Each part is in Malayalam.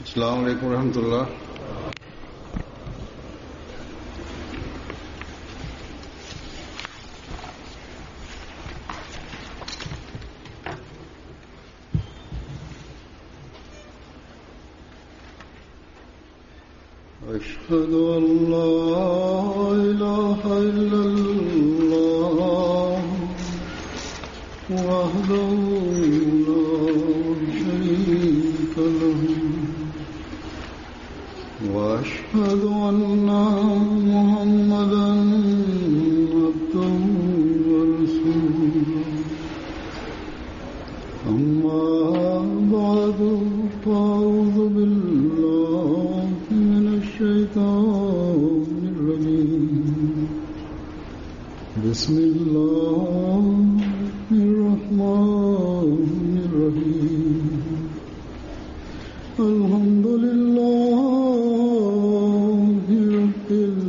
السلام عليكم ورحمة الله أشهد أن لا إله إلا الله وحده لا شريك له وأشهد أن محمدا عبده ورسوله أما بعد فأعوذ بالله من الشيطان الرجيم بسم الله الرحمن الرحيم الحمد لله رب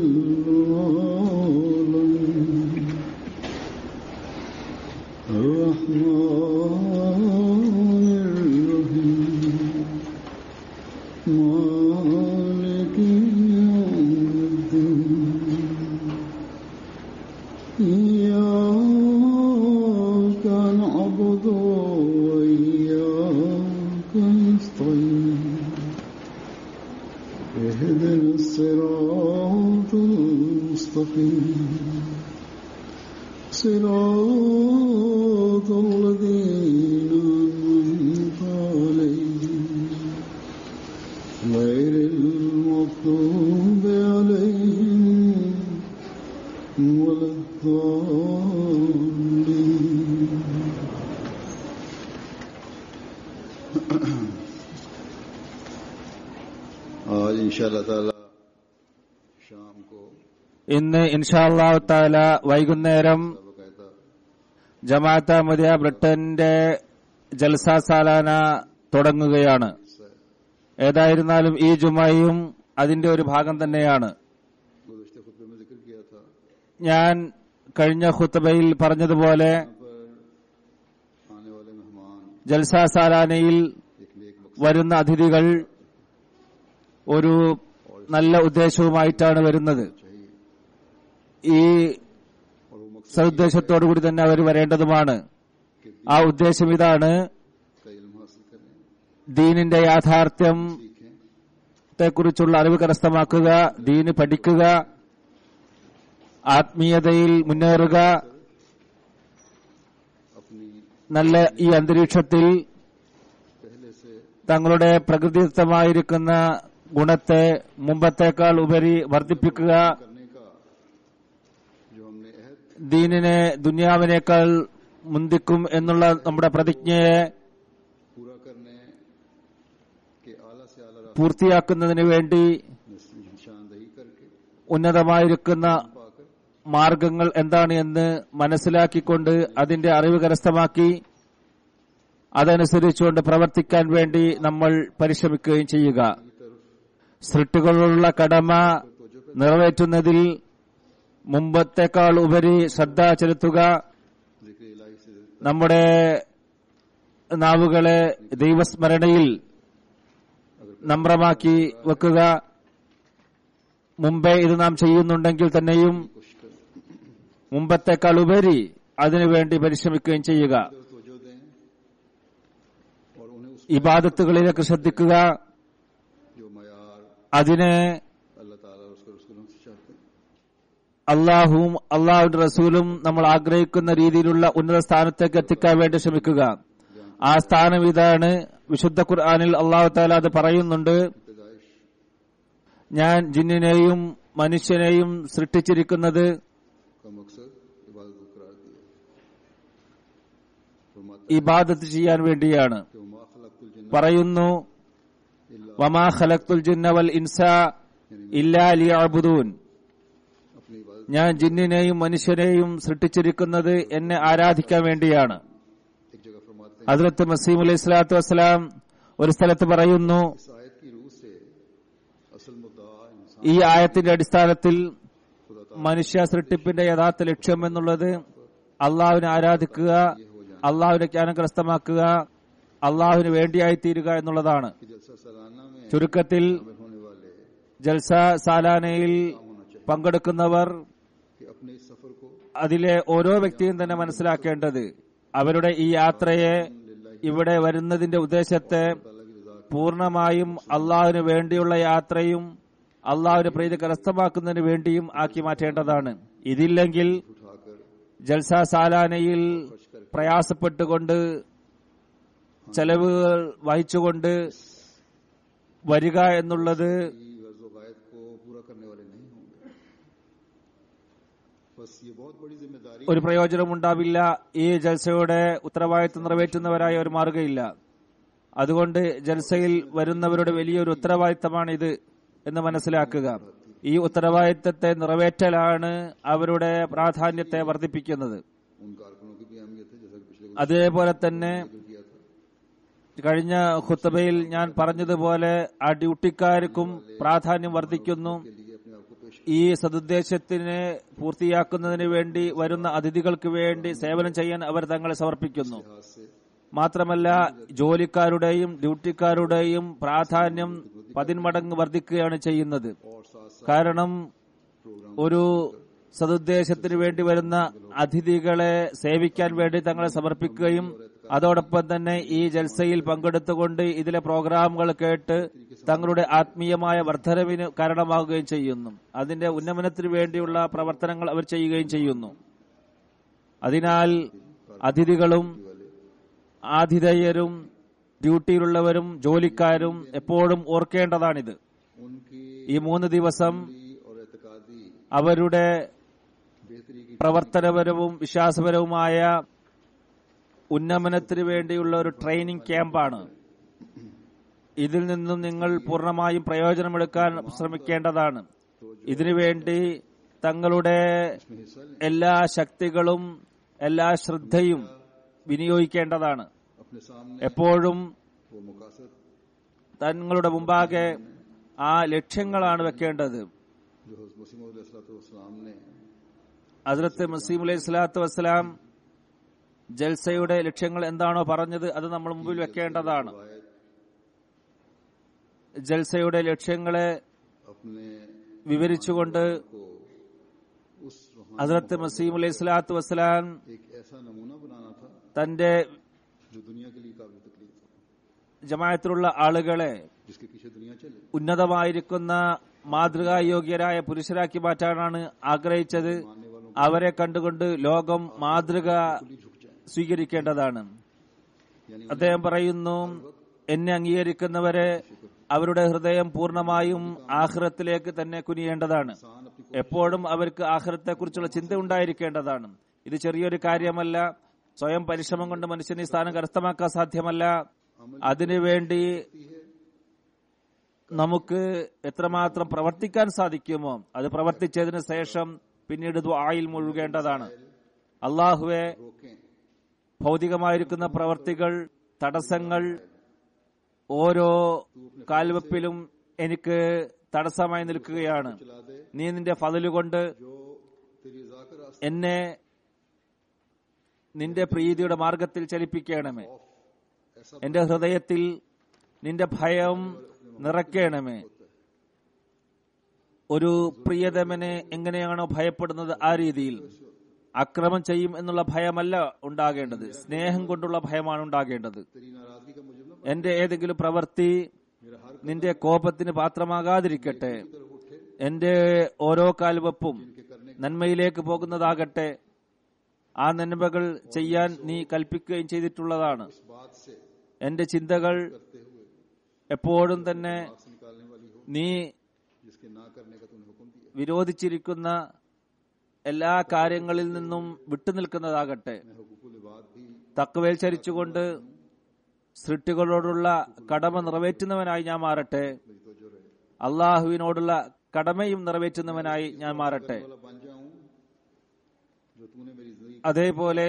العالمين الرحمن الرحيم مالك يوم الدين إياك نعبد وإياك نستعين اهدنا الصراط المستقيم صراط الذين أنعمت عليهم غير المغضوب عليهم ولا الضالين आज इंशाल्लाह ताला शाम को ഇന്ന് ഇൻഷാല്ലാഹു താല വൈകുന്നേരം बकायदा ജമാഅത്ത മദിയ ബ്രിട്ടന്റെ ജൽസ സാലാന തുടങ്ങുകയാണ് ഏതായിരുന്നാലും ഈ ജുമയും അതിന്റെ ഒരു ഭാഗം തന്നെയാണ് गुज़श्ते खुतबे में जिक्र किया था ഞാൻ കഴിഞ്ഞ ഖുത്തബയിൽ പറഞ്ഞതുപോലെ पर आने वाले मेहमान ജൽസ സാലാനയിൽ एक नेक मकसद വരുന്ന അതിഥികൾ ഒരു നല്ല ഉദ്ദേശവുമായിട്ടാണ് വരുന്നത് चाहिए ഈ और वो मकसद സതുദ്ദേശത്തോടു കൂടി തന്നെ അവർ വരേണ്ടതുമാണ് ആ ഉദ്ദേശം ഇതാണ് का इल्म हासिल करें ദീനിന്റെ യാഥാർത്ഥ്യം सीखें കുറിച്ചുള്ള അറിവ് കരസ്ഥമാക്കുക ദീന് പഠിക്കുക ആത്മീയതയിൽ മുന്നേറുക अपनी നല്ല ഈ അന്തരീക്ഷത്തിൽ पहले से തങ്ങളുടെ പ്രകൃതിദത്തമായിരിക്കുന്ന ഗുണത്തെ മുമ്പത്തേക്കാൾ ഉപരി വർദ്ധിപ്പിക്കുക करने का जो हमने अहद ദീനിനെ ദുനിയാവിനേക്കാൾ മുന്തിക്കും എന്നുള്ള നമ്മുടെ പ്രതിജ്ഞയെ पूरा करने के आला से आला रास्ते പൂർത്തിയാക്കുന്നതിന് വേണ്ടി निशानदही करके ഉന്നതമായിരിക്കുന്ന पाकर മാർഗങ്ങൾ എന്താണ് എന്ന് മനസ്സിലാക്കിക്കൊണ്ട് അതിന്റെ അറിവ് കരസ്ഥമാക്കി അതനുസരിച്ചുകൊണ്ട് പ്രവർത്തിക്കാൻ വേണ്ടി നമ്മൾ പരിശ്രമിക്കുകയും ചെയ്യുക സൃഷ്ടികളുള്ള കടമ നിറവേറ്റുന്നതിൽ മുമ്പത്തേക്കാൾ ഉപരി ശ്രദ്ധ ചെലുത്തുക जिक्र इलाही से നമ്മുടെ നാവുകളെ ദൈവസ്മരണയിൽ നമ്രമാക്കി വെക്കുക മുമ്പേ ഇത് നാം ചെയ്യുന്നുണ്ടെങ്കിൽ തന്നെയും कोशिश करें മുമ്പത്തേക്കാൾ ഉപരി അതിനുവേണ്ടി പരിശ്രമിക്കുകയും ചെയ്യുക तो तवज्जो दें और उन्हें उस ഇബാദത്തുകളിലേക്ക് ശ്രദ്ധിക്കുക जो मयार അതിനെ अल्लाह ताला और उसके रसूलों से चाहते हैं അള്ളാഹുവും അള്ളാഹുവിന്റെ റസൂലും നമ്മൾ ആഗ്രഹിക്കുന്ന രീതിയിലുള്ള ഉന്നത സ്ഥാനത്തേക്ക് എത്തിക്കാൻ വേണ്ടി ശ്രമിക്കുക ആ സ്ഥാനം ഇതാണ് വിശുദ്ധ ഖുർആാനിൽ അള്ളാഹു താല അത് പറയുന്നുണ്ട് पैदाइश ഞാൻ ജിന്നിനെയും മനുഷ്യനെയും സൃഷ്ടിച്ചിരിക്കുന്നത് का मकसद इबादत को करार दिया फरमाता ഇബാദത്ത് ചെയ്യാൻ വേണ്ടിയാണ് है कि वमा खलक़तुल जिन्न പറയുന്നു इल्ला വമാ ഖലഖ്തുൽ ജിന്ന വൽ ഇൻസ ഇല്ലാ ലിയഅ്ബുദൂൻ अपनी इबादत ഞാൻ ജിന്നിനെയും മനുഷ്യനെയും സൃഷ്ടിച്ചിരിക്കുന്നത് എന്നെ ആരാധിക്കാൻ വേണ്ടിയാണ് एक जगह फरमाते हैं ഹദ്രത്ത് മസീം അലൈഹി സ്വലാത്തു വസ്സലാം ഒരു സ്ഥലത്ത് പറയുന്നു इस आयत की रूह से असल मुद्दा इंसान ഈ ആയത്തിന്റെ അടിസ്ഥാനത്തിൽ खुदा മനുഷ്യ സൃഷ്ടിപ്പിന്റെ യഥാർത്ഥ ലക്ഷ്യം എന്നുള്ളത് അള്ളാഹുവിനെ ആരാധിക്കുക അള്ളാഹുവിനെ ജ്ഞാനം കരസ്ഥമാക്കുക അള്ളാഹുവിന് വേണ്ടിയായി തീരുക എന്നുള്ളതാണ് कि जलसा सालाना में ചുരുക്കത്തിൽ शामिल होने वाले ജൽസ സാലാനയിൽ होना चाहिए പങ്കെടുക്കുന്നവർ कि अपने इस सफर को അതിലെ ഓരോ വ്യക്തിയും തന്നെ മനസ്സിലാക്കേണ്ടത് അവരുടെ ഈ യാത്രയെ ഇവിടെ വരുന്നതിന്റെ ഉദ്ദേശത്തെ अल्लाह की रजा പൂർണ്ണമായും അള്ളാഹുവിന് വേണ്ടിയുള്ള യാത്രയും അള്ളാഹുവിന് പ്രീതി കരസ്ഥമാക്കുന്നതിന് വേണ്ടിയും ആക്കി മാറ്റേണ്ടതാണ് ഇതില്ലെങ്കിൽ उठाकर ജൽസ സാലാനയിൽ പ്രയാസപ്പെട്ടുകൊണ്ട് ചെലവുകൾ വഹിച്ചുകൊണ്ട് വരിക എന്നുള്ളത് की गर्ज वायद को पूरा करने वाले नहीं होंगे बस ये बहुत बड़ी जिम्मेदारी ഒരു പ്രയോജനം ഉണ്ടാവില്ല ഈ ജൽസയുടെ ഉത്തരവാദിത്വം നിറവേറ്റുന്നവരായി അവർ മാറുകയില്ല അതുകൊണ്ട് ജൽസയിൽ വരുന്നവരുടെ വലിയൊരു ഉത്തരവാദിത്തമാണ് ഇത് എന്ന് മനസ്സിലാക്കുക ഈ ഉത്തരവാദിത്തത്തെ നിറവേറ്റലാണ് അവരുടെ പ്രാധാന്യത്തെ വർദ്ധിപ്പിക്കുന്നത് उन कारकुनों की भी अहमियत है जैसा कि पिछले कुछ അതേപോലെ തന്നെ जिक्र किया था കഴിഞ്ഞ ഖുത്തബയിൽ ഞാൻ പറഞ്ഞതുപോലെ ആ ഡ്യൂട്ടിക്കാർക്കും പ്രാധാന്യം വർദ്ധിക്കുന്നു के लिए अपने आप को पेश ഈ സതുദ്ദേശത്തിന് പൂർത്തിയാക്കുന്നതിന് വേണ്ടി വരുന്ന അതിഥികൾക്ക് വേണ്ടി സേവനം ചെയ്യാൻ അവർ തങ്ങളെ സമർപ്പിക്കുന്നു लिहाज से മാത്രമല്ല ജോലിക്കാരുടെയും ഡ്യൂട്ടിക്കാരുടെയും പ്രാധാന്യം പതിന്മടങ്ങ് വർദ്ധിക്കുകയാണ് ചെയ്യുന്നത് और साथ साथ കാരണം प्रोग्राम ഒരു സതുദ്ദേശത്തിന് വേണ്ടി വരുന്ന അതിഥികളെ സേവിക്കാൻ വേണ്ടി തങ്ങളെ സമർപ്പിക്കുകയും അതോടൊപ്പം തന്നെ ഈ ജൽസയിൽ പങ്കെടുത്തുകൊണ്ട് ഇതിലെ പ്രോഗ്രാമുകൾ കേട്ട് തങ്ങളുടെ ആത്മീയമായ വർധനവിന് കാരണമാകുകയും ചെയ്യുന്നു അതിന്റെ ഉന്നമനത്തിന് വേണ്ടിയുള്ള പ്രവർത്തനങ്ങൾ അവർ ചെയ്യുകയും ചെയ്യുന്നു അതിനാൽ അതിഥികളും ആതിഥേയരും ഡ്യൂട്ടിയിലുള്ളവരും ജോലിക്കാരും എപ്പോഴും ഓർക്കേണ്ടതാണിത് उनकी ഈ മൂന്ന് ദിവസം और एतकादी അവരുടെ बेहतरी की പ്രവർത്തനപരവും വിശ്വാസപരവുമായ ഉന്നമനത്തിന് വേണ്ടിയുള്ള ഒരു ട്രെയിനിങ് ക്യാമ്പാണ് ഇതിൽ നിന്നും നിങ്ങൾ പൂർണ്ണമായും പ്രയോജനമെടുക്കാൻ ശ്രമിക്കേണ്ടതാണ് ഇതിനുവേണ്ടി തങ്ങളുടെ में हिस्सा लें എല്ലാ ശക്തികളും എല്ലാ ശ്രദ്ധയും വിനിയോഗിക്കേണ്ടതാണ് अपने सामने എപ്പോഴും वो मुकासद തങ്ങളുടെ മുമ്പാകെ ആ ലക്ഷ്യങ്ങളാണ് വെക്കേണ്ടത് जो मुसीम ने ഹസ്രത്ത് മസീം അലൈഹി സ്വലാത്തു വസ്സലാം ജൽസയുടെ ലക്ഷ്യങ്ങൾ എന്താണോ പറഞ്ഞത് അത് നമ്മൾ മുമ്പിൽ വെക്കേണ്ടതാണ് वायद ജൽസയുടെ ലക്ഷ്യങ്ങളെ अपने വിവരിച്ചുകൊണ്ട് को उस रूहानी ഹസ്രത്ത് മസീം അലൈഹി സ്വലാത്തു വസ്സലാം एक ऐसा नमूना बनाना था തന്റെ जो दुनिया के लिए काबिल तकलीफ था ജമായത്തിലുള്ള ആളുകളെ जिसके पीछे दुनिया चले ഉന്നതമായിരിക്കുന്ന മാതൃകായോഗ്യരായ പുരുഷരാക്കി മാറ്റാനാണ് ആഗ്രഹിച്ചത് मानने वालों അവരെ കണ്ടുകൊണ്ട് ലോകം മാതൃക को भी झुक जाए സ്വീകരിക്കേണ്ടതാണ് यानी അദ്ദേഹം പറയുന്നു എന്നെ അംഗീകരിക്കുന്നവരെ അവരുടെ ഹൃദയം പൂർണ്ണമായും ആഹ്റത്തിലേക്ക് തന്നെ കുനിയേണ്ടതാണ് इंसान अपनी എപ്പോഴും അവർക്ക് ആഹ്റത്തെക്കുറിച്ചുള്ള ചിന്ത ഉണ്ടായിരിക്കേണ്ടതാണ് ഇത് ചെറിയൊരു കാര്യമല്ല സ്വയം പരിശ്രമം കൊണ്ട് മനുഷ്യന് ഈ സ്ഥാനം കരസ്ഥമാക്കാൻ സാധ്യമല്ല അതിനുവേണ്ടി നമുക്ക് എത്രമാത്രം പ്രവർത്തിക്കാൻ സാധിക്കുമോ അത് പ്രവർത്തിച്ചതിന് ശേഷം പിന്നീട് ദ്വായിൽ മുഴുകേണ്ടതാണ് അള്ളാഹുവെ रोकें ഭൗതികമായിരിക്കുന്ന പ്രവർത്തികൾ തടസ്സങ്ങൾ ഓരോ കാൽവെപ്പിലും എനിക്ക് തടസ്സമായി നിൽക്കുകയാണ് चला दे നീ നിന്റെ ഫതലുകൊണ്ട് जो तेरी रजा का रास्ता എന്നെ നിന്റെ പ്രീതിയുടെ മാർഗത്തിൽ ചലിപ്പിക്കണമേ ऐसा എന്റെ ഹൃദയത്തിൽ നിന്റെ ഭയം നിറയ്ക്കണമേ ഒരു പ്രിയതമനെ എങ്ങനെയാണോ ഭയപ്പെടുന്നത് ആ രീതിയിൽ അക്രമം ചെയ്യും എന്നുള്ള ഭയമല്ല ഉണ്ടാകേണ്ടത് സ്നേഹം കൊണ്ടുള്ള ഭയമാണ് ഉണ്ടാകേണ്ടത് तेरी नाराजगी का मुझे ना എന്റെ ഏതെങ്കിലും പ്രവൃത്തി मेरा हर നിന്റെ കോപത്തിന് പാത്രമാകാതിരിക്കട്ടെ तरफ उठे എന്റെ ഓരോ കാൽവെപ്പും के करने നന്മയിലേക്ക് പോകുന്നതാകട്ടെ ആ നന്മകൾ ചെയ്യാൻ നീ കൽപ്പിക്കുകയും ചെയ്തിട്ടുള്ളതാണ് इस बात से എന്റെ ചിന്തകൾ करते हुए എപ്പോഴും തന്നെ आग से निकालने वाली हो നീ जिसके ना करने का तूने हुक्म दिया വിരോധിച്ചിരിക്കുന്ന എല്ലാ കാര്യങ്ങളിൽ നിന്നും വിട്ടുനിൽക്കുന്നതാകട്ടെ मैं हुकूकुल इबाद भी തക്കവേൽ ചരിച്ചുകൊണ്ട് സൃഷ്ടികളോടുള്ള കടമ നിറവേറ്റുന്നവനായി ഞാൻ മാറട്ടെ मेरी तवज्जो रहे അള്ളാഹുവിനോടുള്ള കടമയും നിറവേറ്റുന്നവനായി ഞാൻ മാറട്ടെ वाला बन जाऊं जो तूने मेरी जिंदगी അതേപോലെ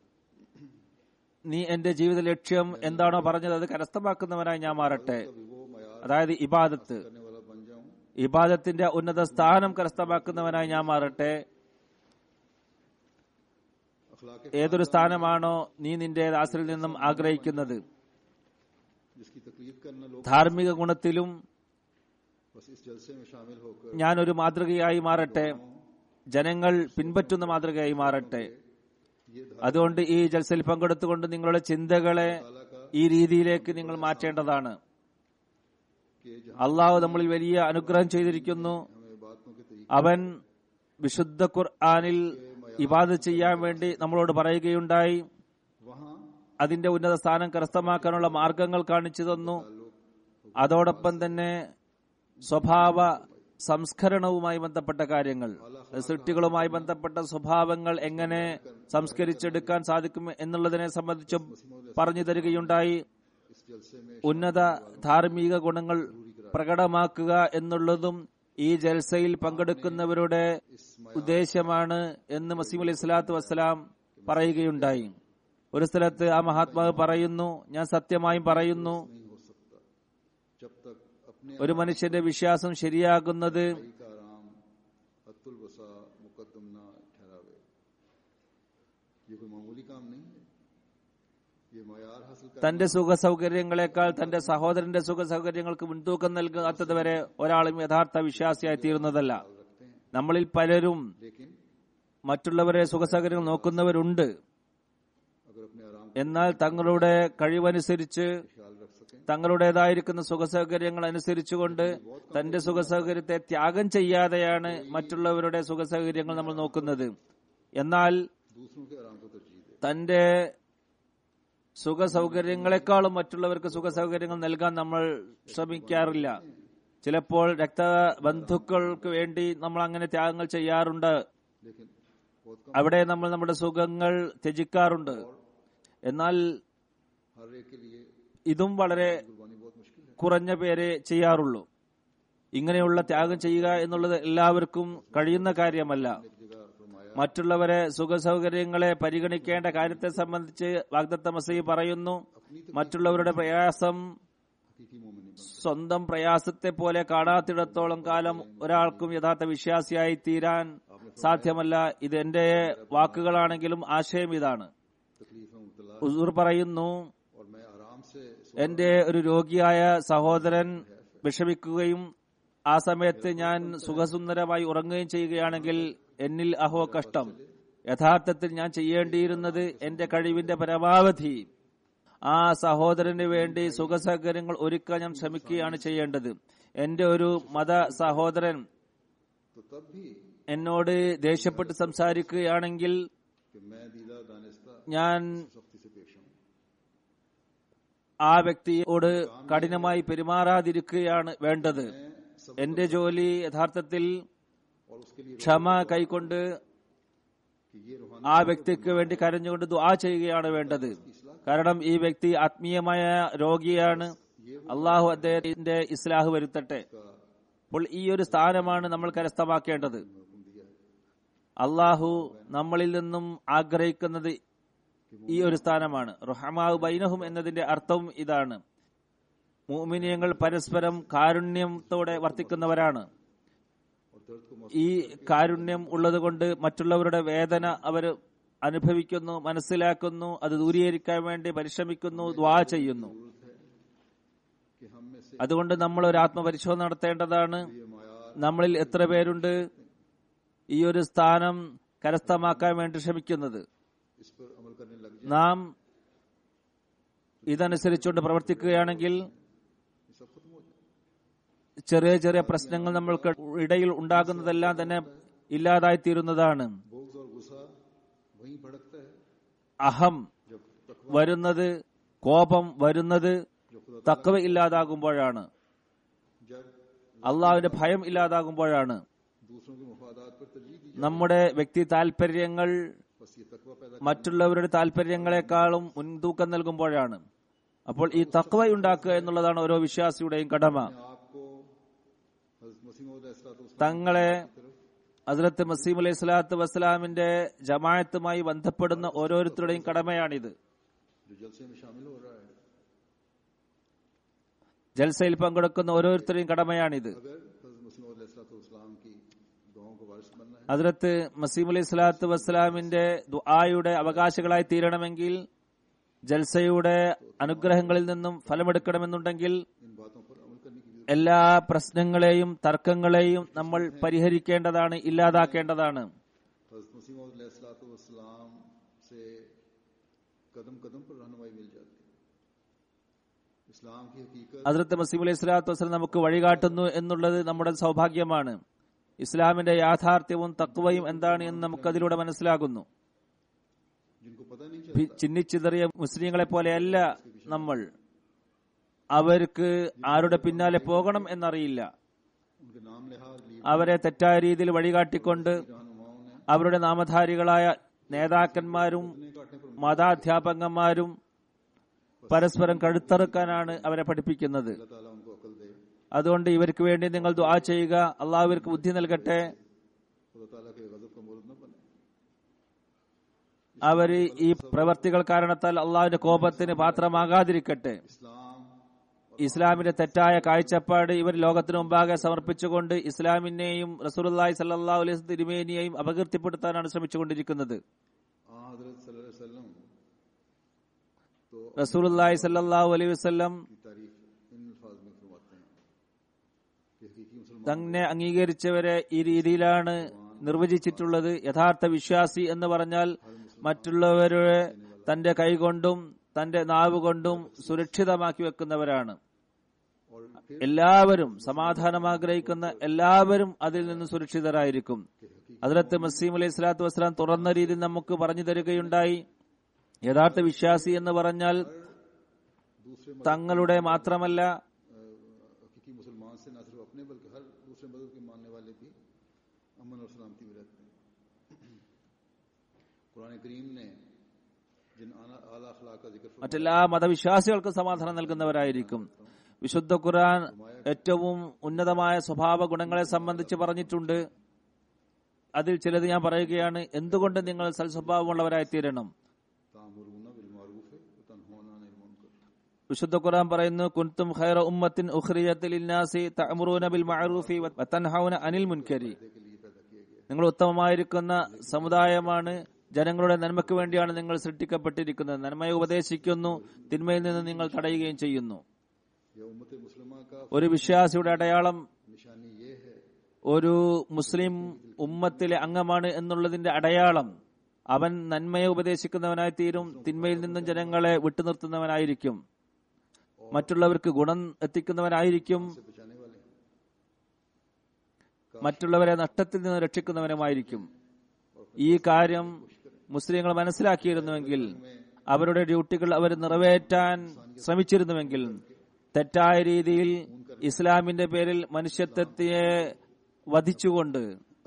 നീ എന്റെ ജീവിത ലക്ഷ്യം എന്താണോ പറഞ്ഞത് അത് കരസ്ഥമാക്കുന്നവനായി ഞാൻ മാറട്ടെ का वो मयार അതായത് ഇബാദത്ത് करने वाला बन जाऊं ഇബാദത്തിന്റെ ഉന്നത സ്ഥാനം കരസ്ഥമാക്കുന്നവനായി ഞാൻ മാറട്ടെ अखलाक ഏതൊരു സ്ഥാനമാണോ നീ നിന്റെ ദാസരിൽ നിന്നും ആഗ്രഹിക്കുന്നത് जिसकी तकलीफ करना लोग ധാർമ്മിക ഗുണത്തിലും बस इस जलसे में शामिल होकर ഞാനൊരു മാതൃകയായി മാറട്ടെ ജനങ്ങൾ പിൻപറ്റുന്ന മാതൃകയായി മാറട്ടെ ये അതുകൊണ്ട് ഈ ജൽസയിൽ പങ്കെടുത്തുകൊണ്ട് നിങ്ങളുടെ ചിന്തകളെ ഈ രീതിയിലേക്ക് നിങ്ങൾ മാറ്റേണ്ടതാണ് कि जहाँ അള്ളാഹു നമ്മളിൽ വലിയ അനുഗ്രഹം ചെയ്തിരിക്കുന്നു हमें बातों के तरीके അവൻ വിശുദ്ധ ഖുർആാനിൽ ഇബാദ ചെയ്യാൻ വേണ്ടി നമ്മളോട് പറയുകയുണ്ടായി वहाँ അതിന്റെ ഉന്നത സ്ഥാനം കരസ്ഥമാക്കാനുള്ള മാർഗങ്ങൾ കാണിച്ചു തന്നു അതോടൊപ്പം തന്നെ സ്വഭാവ സംസ്കരണവുമായി ബന്ധപ്പെട്ട കാര്യങ്ങൾ സൃഷ്ടികളുമായി ബന്ധപ്പെട്ട സ്വഭാവങ്ങൾ എങ്ങനെ സംസ്കരിച്ചെടുക്കാൻ സാധിക്കും എന്നുള്ളതിനെ സംബന്ധിച്ചും പറഞ്ഞു തരികയുണ്ടായി इस जलसे में ഉന്നത ധാർമ്മിക ഗുണങ്ങൾ പ്രകടമാക്കുക എന്നുള്ളതും ഈ ജൽസയിൽ പങ്കെടുക്കുന്നവരുടെ ഉദ്ദേശമാണ് എന്ന് മസീം അലൈഹി സ്വലാത്തു വസ്സലാം പറയുകയുണ്ടായി ഒരു സ്ഥലത്ത് ആ മഹാത്മാവ് പറയുന്നു ഞാൻ സത്യമായും പറയുന്നു नहीं हो सकता जब तक अपने ഒരു മനുഷ്യന്റെ വിശ്വാസം ശരിയാകുന്നത് भाई का आराम अतुल वसा मुकदम ना ठहरावे ये कोई मामूली काम नहीं है ये मैार हासिल कर തന്റെ സുഖ സൗകര്യങ്ങളെക്കാൾ തന്റെ സഹോദരന്റെ സുഖ സൗകര്യങ്ങൾക്ക് മുൻതൂക്കം നൽകാത്തത് വരെ ഒരാളും യഥാർത്ഥ വിശ്വാസിയായി തീരുന്നതല്ല रखते हैं നമ്മളിൽ പലരും लेकिन മറ്റുള്ളവരെ സുഖ സൗകര്യങ്ങൾ നോക്കുന്നവരുണ്ട് अगर अपने आराम എന്നാൽ തങ്ങളുടെ കഴിവനുസരിച്ച് का ख्याल रख सकें തങ്ങളുടേതായിരിക്കുന്ന സുഖസൗകര്യങ്ങൾ അനുസരിച്ചുകൊണ്ട് തന്റെ സുഖസൗകര്യത്തെ ത്യാഗം ചെയ്യാതെയാണ് മറ്റുള്ളവരുടെ സുഖസൗകര്യങ്ങൾ നമ്മൾ നോക്കുന്നത് എന്നാൽ दूसरों के आराम को तरजीह दे തന്റെ സുഖസൗകര്യങ്ങളെക്കാളും മറ്റുള്ളവർക്ക് സുഖസൗകര്യങ്ങൾ നൽകാൻ നമ്മൾ ശ്രമിക്കാറില്ല ചിലപ്പോൾ രക്തബന്ധുക്കൾക്ക് വേണ്ടി നമ്മൾ അങ്ങനെ ത്യാഗങ്ങൾ ചെയ്യാറുണ്ട് लेकिन बहुत कम അവിടെ നമ്മൾ നമ്മുടെ സുഖങ്ങൾ ത്യജിക്കാറുണ്ട് എന്നാൽ हर एक के लिए ഇതും വളരെ कुर्बानी बहुत मुश्किल है കുറഞ്ഞ പേരെ ചെയ്യാറുള്ളൂ ഇങ്ങനെയുള്ള ത്യാഗം ചെയ്യുക എന്നുള്ളത് എല്ലാവർക്കും കഴിയുന്ന കാര്യമല്ല एक जगह फरमाया മറ്റുള്ളവരെ സുഖസൗകര്യങ്ങളെ പരിഗണിക്കേണ്ട കാര്യത്തെ സംബന്ധിച്ച് വാഗ്ദത്ത മസീ പറയുന്നു മറ്റുള്ളവരുടെ പ്രയാസം हकीकी मोमिन नहीं बन സ്വന്തം പ്രയാസത്തെ പോലെ കാണാത്തിടത്തോളം കാലം ഒരാൾക്കും യഥാർത്ഥ വിശ്വാസിയായി തീരാൻ സാധ്യമല്ല ഇത് എന്റെ വാക്കുകളാണെങ്കിലും ആശയം ഇതാണ് तकलीफ में मुबतला ഉസൂർ പറയുന്നു और मैं आराम से सो എന്റെ ഒരു രോഗിയായ സഹോദരൻ വിഷമിക്കുകയും ആ സമയത്ത് ഞാൻ സുഖസുന്ദരമായി ഉറങ്ങുകയും ചെയ്യുകയാണെങ്കിൽ എന്നിൽ അഹോ കഷ്ടം യഥാർത്ഥത്തിൽ ഞാൻ ചെയ്യേണ്ടിയിരുന്നത് എന്റെ കഴിവിന്റെ പരമാവധി ആ സഹോദരന് വേണ്ടി സുഖസൗകര്യങ്ങൾ ഒരുക്കാൻ ഞാൻ ശ്രമിക്കുകയാണ് ചെയ്യേണ്ടത് എന്റെ ഒരു മത സഹോദരൻ तो तब भी എന്നോട് ദേഷ്യപ്പെട്ട് സംസാരിക്കുകയാണെങ്കിൽ कि मैं दीदा दानिस्ता ഞാൻ सख्ती से पेश आऊं ആ വ്യക്തിയോട് കഠിനമായി പെരുമാറാതിരിക്കുകയാണ് വേണ്ടത് मैं सब എന്റെ ജോലി യഥാർത്ഥത്തിൽ और उसके लिए ക്ഷമ കൈക്കൊണ്ട് कि ये रूहानी ആ വ്യക്തിക്ക് വേണ്ടി കരഞ്ഞുകൊണ്ട് ദുആ ചെയ്യുകയാണ് വേണ്ടത് കാരണം ഈ വ്യക്തി ആത്മീയമായ രോഗിയാണ് അള്ളാഹു അദ്ദേഹത്തിന്റെ ഇസ്ലാഹ് വരുത്തട്ടെ का അപ്പോൾ ഈ ഒരു സ്ഥാനമാണ് നമ്മൾ കരസ്ഥമാക്കേണ്ടത് हुक्म दिया है അള്ളാഹു നമ്മളിൽ നിന്നും ആഗ്രഹിക്കുന്നത് ഈ ഒരു സ്ഥാനമാണ് റുഹമാവ് ബൈനഹും എന്നതിന്റെ അർത്ഥവും ഇതാണ് മൂമിനിയങ്ങൾ പരസ്പരം കാരുണ്യത്തോടെ വർത്തിക്കുന്നവരാണ് और दर्द को महसूस ഈ കാരുണ്യം ഉള്ളതുകൊണ്ട് മറ്റുള്ളവരുടെ വേദന അവർ അനുഭവിക്കുന്നു മനസ്സിലാക്കുന്നു അത് ദൂരീകരിക്കാൻ വേണ്ടി പരിശ്രമിക്കുന്നു ദ്വാ ചെയ്യുന്നു जरूरत है कि हम में से അതുകൊണ്ട് നമ്മൾ ഒരു ആത്മപരിശോധന നടത്തേണ്ടതാണ് ये मायार നമ്മളിൽ എത്ര പേരുണ്ട് ഈ ഒരു സ്ഥാനം കരസ്ഥമാക്കാൻ വേണ്ടി ശ്രമിക്കുന്നത് इस पर अमल करने लग जाए നാം ഇതനുസരിച്ചുകൊണ്ട് പ്രവർത്തിക്കുകയാണെങ്കിൽ ये सब खत्म हो जाए ചെറിയ ചെറിയ പ്രശ്നങ്ങൾ നമ്മൾക്ക് ഇടയിൽ ഉണ്ടാകുന്നതെല്ലാം തന്നെ ഇല്ലാതായി തീരുന്നതാണ് बोग्स और गुस्सा वहीं भड़कता है അഹം जब तकवा വരുന്നത് കോപം വരുന്നത് जो खुदा തക്കവ ഇല്ലാതാകുമ്പോഴാണ് जब അള്ളാഹുവിന്റെ ഭയം ഇല്ലാതാകുമ്പോഴാണ് दूसरों के मुफादात पर तरजीह दी നമ്മുടെ വ്യക്തി താല്പര്യങ്ങൾ जाए बस ये तकवा पैदा മറ്റുള്ളവരുടെ താല്പര്യങ്ങളെക്കാളും മുൻതൂക്കം നൽകുമ്പോഴാണ് അപ്പോൾ ഈ തക്വ ഉണ്ടാക്കുക എന്നുള്ളതാണ് ഓരോ വിശ്വാസിയുടെയും കടമ करने आपको हज़रत मसीह मौद अलैहिस्सलातु തങ്ങളെ ഹസ്രത്ത് മസീം അലൈഹി സ്വലാത്തു വസ്സലാമിന്റെ ജമായത്തുമായി ബന്ധപ്പെടുന്ന ഓരോരുത്തരുടെയും കടമയാണിത് जो जलसे में शामिल हो रहा है ജൽസയിൽ പങ്കെടുക്കുന്ന ഓരോരുത്തരുടെയും കടമയാണിത് अगर हज़रत मसीह मौद अलैहिस्सलाम की दुआओं को वारिस बनना है ഹസ്രത്ത് മസീം അലൈഹി സ്വലാത്തു വസ്സലാമിന്റെ ദുആയുടെ അവകാശികളായി തീരണമെങ്കിൽ ജൽസയുടെ അനുഗ്രഹങ്ങളിൽ നിന്നും ഫലമെടുക്കണമെന്നുണ്ടെങ്കിൽ इन बातों पर अमल करने की എല്ലാ പ്രശ്നങ്ങളെയും തർക്കങ്ങളെയും നമ്മൾ പരിഹരിക്കേണ്ടതാണ് ഇല്ലാതാക്കേണ്ടതാണ് हजरत मसीम वसलाम से कदम कदम पर रहनुमाई मिल जाती है इस्लाम की हकीकत ഹസ്രത്ത് മസീം അലൈഹി സ്വലാത്തു വസ്സലാം നമുക്ക് വഴികാട്ടുന്നു എന്നുള്ളത് നമ്മുടെ സൗഭാഗ്യമാണ് ഇസ്ലാമിന്റെ യാഥാർത്ഥ്യവും തക്വയും എന്താണ് എന്ന് നമുക്കതിലൂടെ മനസ്സിലാകുന്നു जिनको पता नहीं चलता ഭി- ചിന്നിച്ചിതറിയ മുസ്ലിങ്ങളെ പോലെയല്ല നമ്മൾ അവർക്ക് ആരുടെ പിന്നാലെ പോകണം എന്നറിയില്ല उनके नाम लिहाज लीड അവരെ തെറ്റായ രീതിയിൽ വഴികാട്ടിക്കൊണ്ട് रहनुमाओं ने അവരുടെ നാമധാരികളായ നേതാക്കന്മാരും काटने पर മതാധ്യാപകന്മാരും പരസ്പരം കഴുത്തറുക്കാനാണ് അവരെ പഠിപ്പിക്കുന്നത് अल्लाह ताला उनको अकल दे അതുകൊണ്ട് ഇവർക്ക് വേണ്ടി നിങ്ങൾ ദുആ ചെയ്യുക അള്ളാഹു ഇവർക്ക് ബുദ്ധി നൽകട്ടെ खुदा ताला के गजब का मूर्त न बने അവർ ഈ പ്രവർത്തികൾ കാരണത്താൽ അള്ളാഹുവിന്റെ കോപത്തിന് പാത്രമാകാതിരിക്കട്ടെ इस्लाम ഇസ്ലാമിന്റെ തെറ്റായ കാഴ്ചപ്പാട് ഇവർ ലോകത്തിനു മുമ്പാകെ സമർപ്പിച്ചുകൊണ്ട് ഇസ്ലാമിനെയും റസൂലുള്ളാഹി സല്ലല്ലാഹു അലൈഹി വസല്ലം തിരുമേനിയെയും അപകീർത്തിപ്പെടുത്താനാണ് ശ്രമിച്ചുകൊണ്ടിരിക്കുന്നത് आ हजरत सल्लल्लाहु अलैहि वसल्लम तो റസൂലുള്ളാഹി സല്ലല്ലാഹു അലൈഹി വസല്ലം की तारीफ इन अल्फाज में फरमाते हैं कि हकीकी मुसलमान തന്നെ അംഗീകരിച്ചവരെ ഈ രീതിയിലാണ് നിർവചിച്ചിട്ടുള്ളത് യഥാർത്ഥ വിശ്വാസി എന്ന് പറഞ്ഞാൽ മറ്റുള്ളവരെ തന്റെ കൈകൊണ്ടും തന്റെ നാവ് കൊണ്ടും സുരക്ഷിതമാക്കി വെക്കുന്നവരാണ് और फिर എല്ലാവരും സമാധാനം ആഗ്രഹിക്കുന്ന എല്ലാവരും അതിൽ നിന്ന് സുരക്ഷിതരായിരിക്കും അതിലത്ത് മസീം അലൈഹി സ്വലാത്തു വസ്സലാം തുറന്ന രീതിയിൽ നമുക്ക് പറഞ്ഞു തരികയുണ്ടായി യഥാർത്ഥ വിശ്വാസി എന്ന് പറഞ്ഞാൽ दूसरे തങ്ങളുടെ മാത്രമല്ല हकीकी मुसलमान से न सिर्फ अपने बल्कि हर दूसरे मजहब के मानने वाले भी अमन और सलामती में रहते हैं कुरान करीम ने जिन आला आला अखलाक का जिक्र फरमाया മറ്റെല്ലാ മതവിശ്വാസികൾക്കും സമാധാനം നൽകുന്നവരായിരിക്കും വിശുദ്ധ ഖുർആൻ ഏറ്റവും ഉന്നതമായ സ്വഭാവ ഗുണങ്ങളെ സംബന്ധിച്ച് പറഞ്ഞിട്ടുണ്ട് അതിൽ ചിലത് ഞാൻ പറയുകയാണ് എന്തുകൊണ്ട് നിങ്ങൾ സൽസ്വഭാവമുള്ളവരായി തീരണം तामुरूना बिल मारूफ है तनहोना अनिल मुनकर വിശുദ്ധ ഖുർആൻ പറയുന്നു കുൻതും ഖൈറ ഉമ്മത്തിൻ ഉഖ്രിയത്തിൽ ലിന്നാസി തഅമുറൂന ബിൽ മഅറൂഫി വതൻഹൗന അനിൽ മുൻകരി के लिए पैदा किया गया നിങ്ങൾ ഉത്തമമായിരിക്കുന്ന സമുദായമാണ് ജനങ്ങളുടെ നന്മയ്ക്ക് വേണ്ടിയാണ് നിങ്ങൾ സൃഷ്ടിക്കപ്പെട്ടിരിക്കുന്നത് നന്മയെ ഉപദേശിക്കുന്നു തിന്മയിൽ നിന്ന് നിങ്ങൾ തടയുകയും ചെയ്യുന്നു यह उम्मत मुसलमान का ഒരു വിശ്വാസിയുടെ അടയാളം निशानी ये है ഒരു മുസ്ലിം ഉമ്മത്തിലെ അംഗമാണ് എന്നുള്ളതിന്റെ അടയാളം അവൻ നന്മയെ ഉപദേശിക്കുന്നവനായി തീരും തിന്മയിൽ നിന്നും ജനങ്ങളെ വിട്ടുനിർത്തുന്നവനായിരിക്കും മറ്റുള്ളവർക്ക് ഗുണം എത്തിക്കുന്നവനായിരിക്കും से बचाने वाले हैं മറ്റുള്ളവരെ നഷ്ടത്തിൽ നിന്ന് രക്ഷിക്കുന്നവനുമായിരിക്കും ഈ കാര്യം മുസ്ലിങ്ങൾ മനസ്സിലാക്കിയിരുന്നുവെങ്കിൽ അവരുടെ ഡ്യൂട്ടികൾ അവർ നിറവേറ്റാൻ ശ്രമിച്ചിരുന്നുവെങ്കിൽ തെറ്റായ രീതിയിൽ ഇസ്ലാമിന്റെ പേരിൽ മനുഷ്യത്വത്തെ വധിച്ചുകൊണ്ട്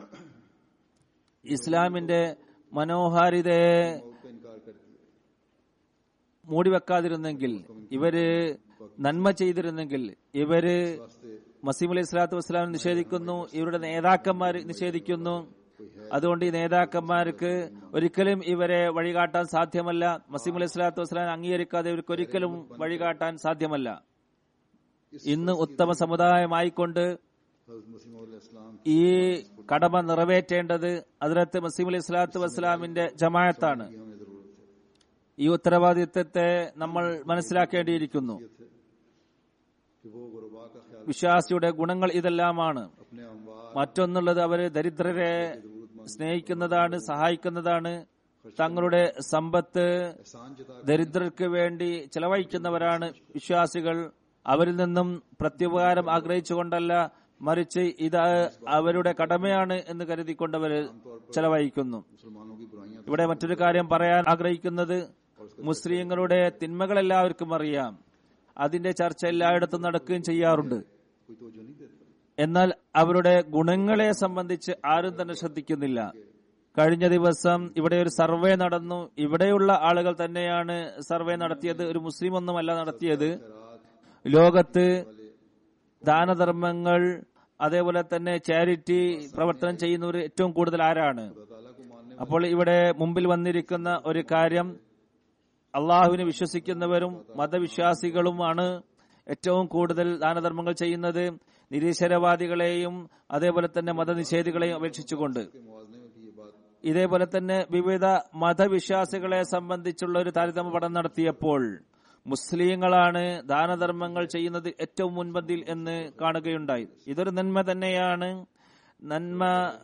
ഇസ്ലാമിന്റെ മനോഹാരിതയെ मौत का इनकार करती है മൂടിവെക്കാതിരുന്നെങ്കിൽ ഇവര് നന്മ ചെയ്തിരുന്നെങ്കിൽ ഇവര് वास्ते മസീം അലൈഹി സ്വലാത്തു വസ്സലാം നിഷേധിക്കുന്നു ഇവരുടെ നേതാക്കന്മാർ നിഷേധിക്കുന്നു അതുകൊണ്ട് ഈ നേതാക്കന്മാർക്ക് ഒരിക്കലും ഇവരെ വഴികാട്ടാൻ സാധ്യമല്ല മസീം അലൈഹി സ്വലാത്തു വസ്സലാം അംഗീകരിക്കാതെ ഇവർക്ക് ഒരിക്കലും വഴികാട്ടാൻ സാധ്യമല്ല ഇന്ന് ഉത്തമ സമുദായമായിക്കൊണ്ട് हजरत मसीम इस्लाम ഈ കടമ നിറവേറ്റേണ്ടത് അതിലത്ത് മസീം അലൈഹി സ്വലാത്തു വസ്സലാമിന്റെ ജമായത്താണ് की हमें जरूरत है ഈ ഉത്തരവാദിത്തത്തെ നമ്മൾ മനസ്സിലാക്കേണ്ടിയിരിക്കുന്നു कि वो गुरबा का ख्याल വിശ്വാസിയുടെ ഗുണങ്ങൾ ഇതെല്ലാമാണ് अपने अमवार മറ്റൊന്നുള്ളത് അവര് ദരിദ്രരെ സ്നേഹിക്കുന്നതാണ് സഹായിക്കുന്നതാണ് തങ്ങളുടെ സമ്പത്ത് एहसान जता ദരിദ്രർക്ക് വേണ്ടി ചെലവഴിക്കുന്നവരാണ് വിശ്വാസികൾ അവരിൽ നിന്നും പ്രത്യുപകാരം ആഗ്രഹിച്ചുകൊണ്ടല്ല മറിച്ച് ഇത് അവരുടെ കടമയാണ് എന്ന് കരുതിക്കൊണ്ടവർ ചെലവഴിക്കുന്നു मुसलमानों की बुराइयां ഇവിടെ മറ്റൊരു കാര്യം പറയാൻ ആഗ്രഹിക്കുന്നത് മുസ്ലിങ്ങളുടെ തിന്മകൾ എല്ലാവർക്കും അറിയാം അതിന്റെ ചർച്ച എല്ലായിടത്തും നടക്കുകയും ചെയ്യാറുണ്ട് कोई तोजो नहीं देता എന്നാൽ അവരുടെ ഗുണങ്ങളെ സംബന്ധിച്ച് ആരും തന്നെ ശ്രദ്ധിക്കുന്നില്ല കഴിഞ്ഞ ദിവസം ഇവിടെ ഒരു സർവേ നടന്നു ഇവിടെയുള്ള ആളുകൾ തന്നെയാണ് സർവേ നടത്തിയത് ഒരു മുസ്ലിം ഒന്നുമല്ല നടത്തിയത് ലോകത്ത് ദാനധർമ്മങ്ങൾ അതേപോലെ തന്നെ ചാരിറ്റി പ്രവർത്തനം ചെയ്യുന്നവർ ഏറ്റവും കൂടുതൽ ആരാണ് ताला को मानने അപ്പോൾ ഇവിടെ മുമ്പിൽ വന്നിരിക്കുന്ന ഒരു കാര്യം അള്ളാഹുവിനെ വിശ്വസിക്കുന്നവരും മതവിശ്വാസികളുമാണ് ഏറ്റവും കൂടുതൽ ദാനധർമ്മങ്ങൾ ചെയ്യുന്നത് നിരീശ്വരവാദികളെയും അതേപോലെ തന്നെ മതനിഷേധികളെയും അപേക്ഷിച്ചുകൊണ്ട് के मुआवजे में भी ये बात ഇതേപോലെ തന്നെ വിവിധ മതവിശ്വാസികളെ സംബന്ധിച്ചുള്ള ഒരു താരതമ്യ പഠനം നടത്തിയപ്പോൾ മുസ്ലിങ്ങളാണ് ദാനധർമ്മങ്ങൾ ചെയ്യുന്നത് ഏറ്റവും മുൻപന്തിയിൽ എന്ന് കാണുകയുണ്ടായി ഇതൊരു നന്മ തന്നെയാണ് നന്മ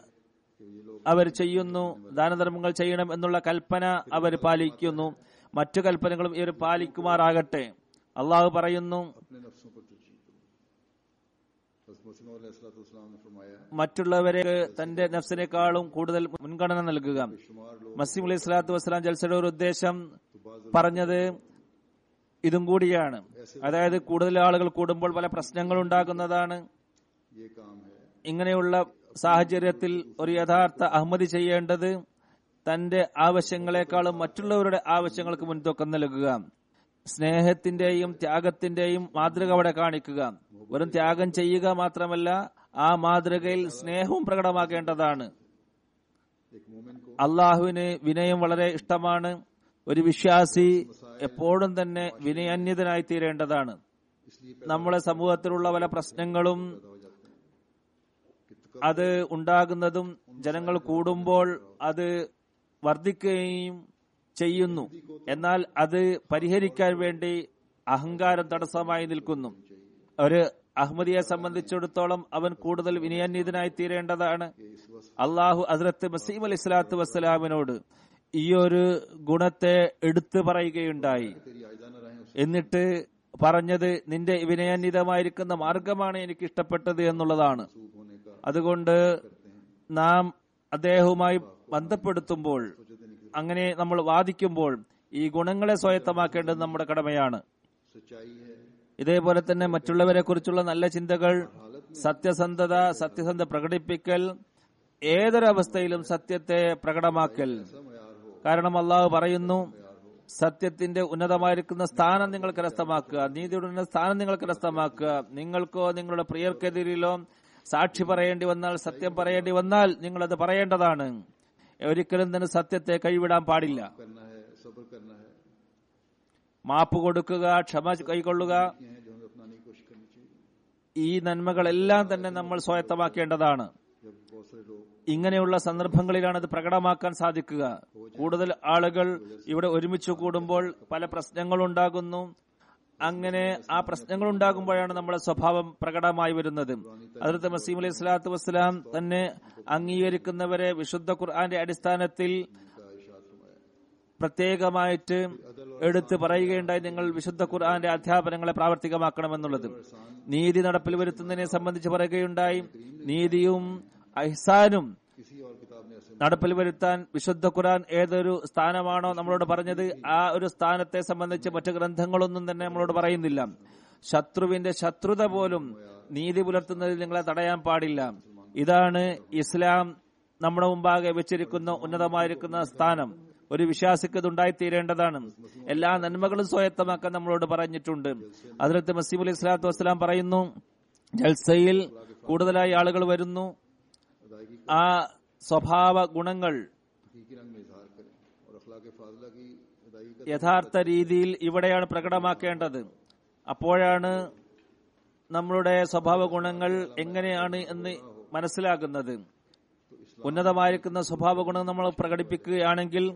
അവർ ചെയ്യുന്നു ദാനധർമ്മങ്ങൾ ചെയ്യണം എന്നുള്ള കൽപ്പന അവർ പാലിക്കുന്നു മറ്റു കൽപ്പനകളും ഇവർ പാലിക്കുമാറാകട്ടെ അള്ളാഹു പറയുന്നു अपने नफ्सों पर तरजीह दो हज़रत मसीह अलैहिस्सलाम ने फरमाया മറ്റുള്ളവരെ തന്റെ നഫ്സിനേക്കാളും കൂടുതൽ മുൻഗണന നൽകുക शुमार लोग മസീം അലൈഹി സ്വലാത്തു വസ്സലാം ജൽസയുടെ ഒരു ഉദ്ദേശം പറഞ്ഞത് ഇതും കൂടിയാണ് അതായത് കൂടുതൽ ആളുകൾ കൂടുമ്പോൾ പല പ്രശ്നങ്ങൾ ഉണ്ടാകുന്നതാണ് ये काम है ഇങ്ങനെയുള്ള സാഹചര്യത്തിൽ ഒരു യഥാർത്ഥ അഹമ്മതി ചെയ്യേണ്ടത് തന്റെ ആവശ്യങ്ങളെക്കാളും മറ്റുള്ളവരുടെ ആവശ്യങ്ങൾക്ക് മുൻതൂക്കം നൽകുക സ്നേഹത്തിന്റെയും ത്യാഗത്തിന്റെയും മാതൃക അവിടെ കാണിക്കുക വെറും ത്യാഗം ചെയ്യുക മാത്രമല്ല ആ മാതൃകയിൽ സ്നേഹവും പ്രകടമാക്കേണ്ടതാണ് एक मोमिन को അള്ളാഹുവിന് വിനയം വളരെ ഇഷ്ടമാണ് ഒരു വിശ്വാസി എപ്പോഴും തന്നെ വിനയാന്യതനായി തീരേണ്ടതാണ് इसलिए നമ്മളെ സമൂഹത്തിലുള്ള പല പ്രശ്നങ്ങളും पैदा हो जाते हैं कि तक- അത് ഉണ്ടാകുന്നതും ജനങ്ങൾ കൂടുമ്പോൾ അത് വർദ്ധിക്കുകയും ചെയ്യുന്നു എന്നാൽ അത് പരിഹരിക്കാൻ വേണ്ടി അഹങ്കാരം തടസ്സമായി നിൽക്കുന്നു ഒരു അഹമ്മദിയെ സംബന്ധിച്ചിടത്തോളം അവൻ കൂടുതൽ വിനയാന്യതനായി തീരേണ്ടതാണ് അള്ളാഹു ഹസ്രത്ത് മസീം അലി സ്വലാത്തു വസ്സലാമിനോട് ഈ ഒരു ഗുണത്തെ എടുത്തു പറയുകയുണ്ടായി तेरी आयदाना रहें उस എന്നിട്ട് പറഞ്ഞത് നിന്റെ വിനയാന്വിതമായിരിക്കുന്ന മാർഗമാണ് എനിക്ക് ഇഷ്ടപ്പെട്ടത് എന്നുള്ളതാണ് सूब होने का അതുകൊണ്ട് നാം അദ്ദേഹവുമായി ബന്ധപ്പെടുത്തുമ്പോൾ അങ്ങനെ നമ്മൾ വാദിക്കുമ്പോൾ ഈ ഗുണങ്ങളെ സ്വായത്തമാക്കേണ്ടത് നമ്മുടെ കടമയാണ് सच्चाई है ഇതേപോലെ തന്നെ മറ്റുള്ളവരെ കുറിച്ചുള്ള നല്ല ചിന്തകൾ സത്യസന്ധത സത്യസന്ധത പ്രകടിപ്പിക്കൽ ഏതൊരവസ്ഥയിലും സത്യത്തെ പ്രകടമാക്കൽ കാരണം അള്ളാഹു പറയുന്നു സത്യത്തിന്റെ ഉന്നതമായിരിക്കുന്ന സ്ഥാനം നിങ്ങൾ കരസ്ഥമാക്കുക നീതിയുടെ ഉന്നത സ്ഥാനം നിങ്ങൾ കരസ്ഥമാക്കുക നിങ്ങൾക്കോ നിങ്ങളുടെ പ്രിയർക്കെതിരിലോ സാക്ഷി പറയേണ്ടി വന്നാൽ സത്യം പറയേണ്ടി വന്നാൽ നിങ്ങൾ അത് പറയേണ്ടതാണ് ഒരിക്കലും തന്നെ സത്യത്തെ കൈവിടാൻ പാടില്ല करना है सब्र करना है മാപ്പ് കൊടുക്കുക ക്ഷമ കൈക്കൊള്ളുക ये हैं जो हमें अपनाने की कोशिश करनी चाहिए ഈ നന്മകളെല്ലാം തന്നെ നമ്മൾ സ്വായത്തമാക്കേണ്ടതാണ് जब बहुत सारे लोग ഇങ്ങനെയുള്ള സന്ദർഭങ്ങളിലാണ് ഇത് പ്രകടമാക്കാൻ സാധിക്കുക കൂടുതൽ ആളുകൾ ഇവിടെ ഒരുമിച്ച് കൂടുമ്പോൾ പല പ്രശ്നങ്ങൾ ഉണ്ടാകുന്നു അങ്ങനെ ആ പ്രശ്നങ്ങൾ ഉണ്ടാകുമ്പോഴാണ് നമ്മുടെ സ്വഭാവം പ്രകടമായി വരുന്നത് അതിർത്ത് മസീം അലൈഹി സ്വലാത്തു വസ്സലാം തന്നെ അംഗീകരിക്കുന്നവരെ വിശുദ്ധ ഖുർആന്റെ അടിസ്ഥാനത്തിൽ പ്രത്യേകമായിട്ട് എടുത്ത് പറയുകയുണ്ടായി നിങ്ങൾ വിശുദ്ധ ഖുർആന്റെ അധ്യാപനങ്ങളെ പ്രാവർത്തികമാക്കണമെന്നുള്ളത് നീതി നടപ്പിൽ വരുത്തുന്നതിനെ സംബന്ധിച്ച് പറയുകയുണ്ടായി നീതിയും അഹ്സാനും किसी और किताब ने ऐसे നടപ്പിൽ വരുത്താൻ വിശുദ്ധ ഖുർആൻ ഏതൊരു സ്ഥാനമാണോ നമ്മളോട് പറഞ്ഞത് ആ ഒരു സ്ഥാനത്തെ സംബന്ധിച്ച് മറ്റു ഗ്രന്ഥങ്ങളൊന്നും തന്നെ നമ്മളോട് പറയുന്നില്ല ശത്രുവിന്റെ ശത്രുത പോലും നീതി പുലർത്തുന്നതിൽ നിങ്ങളെ തടയാൻ പാടില്ല ഇതാണ് ഇസ്ലാം നമ്മുടെ മുമ്പാകെ വെച്ചിരിക്കുന്ന ഉന്നതമായിരിക്കുന്ന സ്ഥാനം ഒരു വിശ്വാസിക്ക് ഇത് ഉണ്ടായിത്തീരേണ്ടതാണ് എല്ലാ നന്മകളും സ്വായത്തമാക്കാൻ നമ്മളോട് പറഞ്ഞിട്ടുണ്ട് അതിലത്ത് മസീം അലി സ്വലാത്തു വസ്സലാം പറയുന്നു ജൽസയിൽ കൂടുതലായി ആളുകൾ വരുന്നു अदायगी ആ സ്വഭാവ ഗുണങ്ങൾ हकीकी रंग में इजहार करें और अखलाक फाजला की अदायगी का യഥാർത്ഥ രീതിയിൽ ഇവിടെയാണ് പ്രകടമാക്കേണ്ടത് അപ്പോഴാണ് നമ്മളുടെ സ്വഭാവ ഗുണങ്ങൾ എങ്ങനെയാണ് എന്ന് മനസ്സിലാകുന്നത് ഉന്നതമായിരിക്കുന്ന സ്വഭാവ ഗുണം നമ്മൾ പ്രകടിപ്പിക്കുകയാണെങ്കിൽ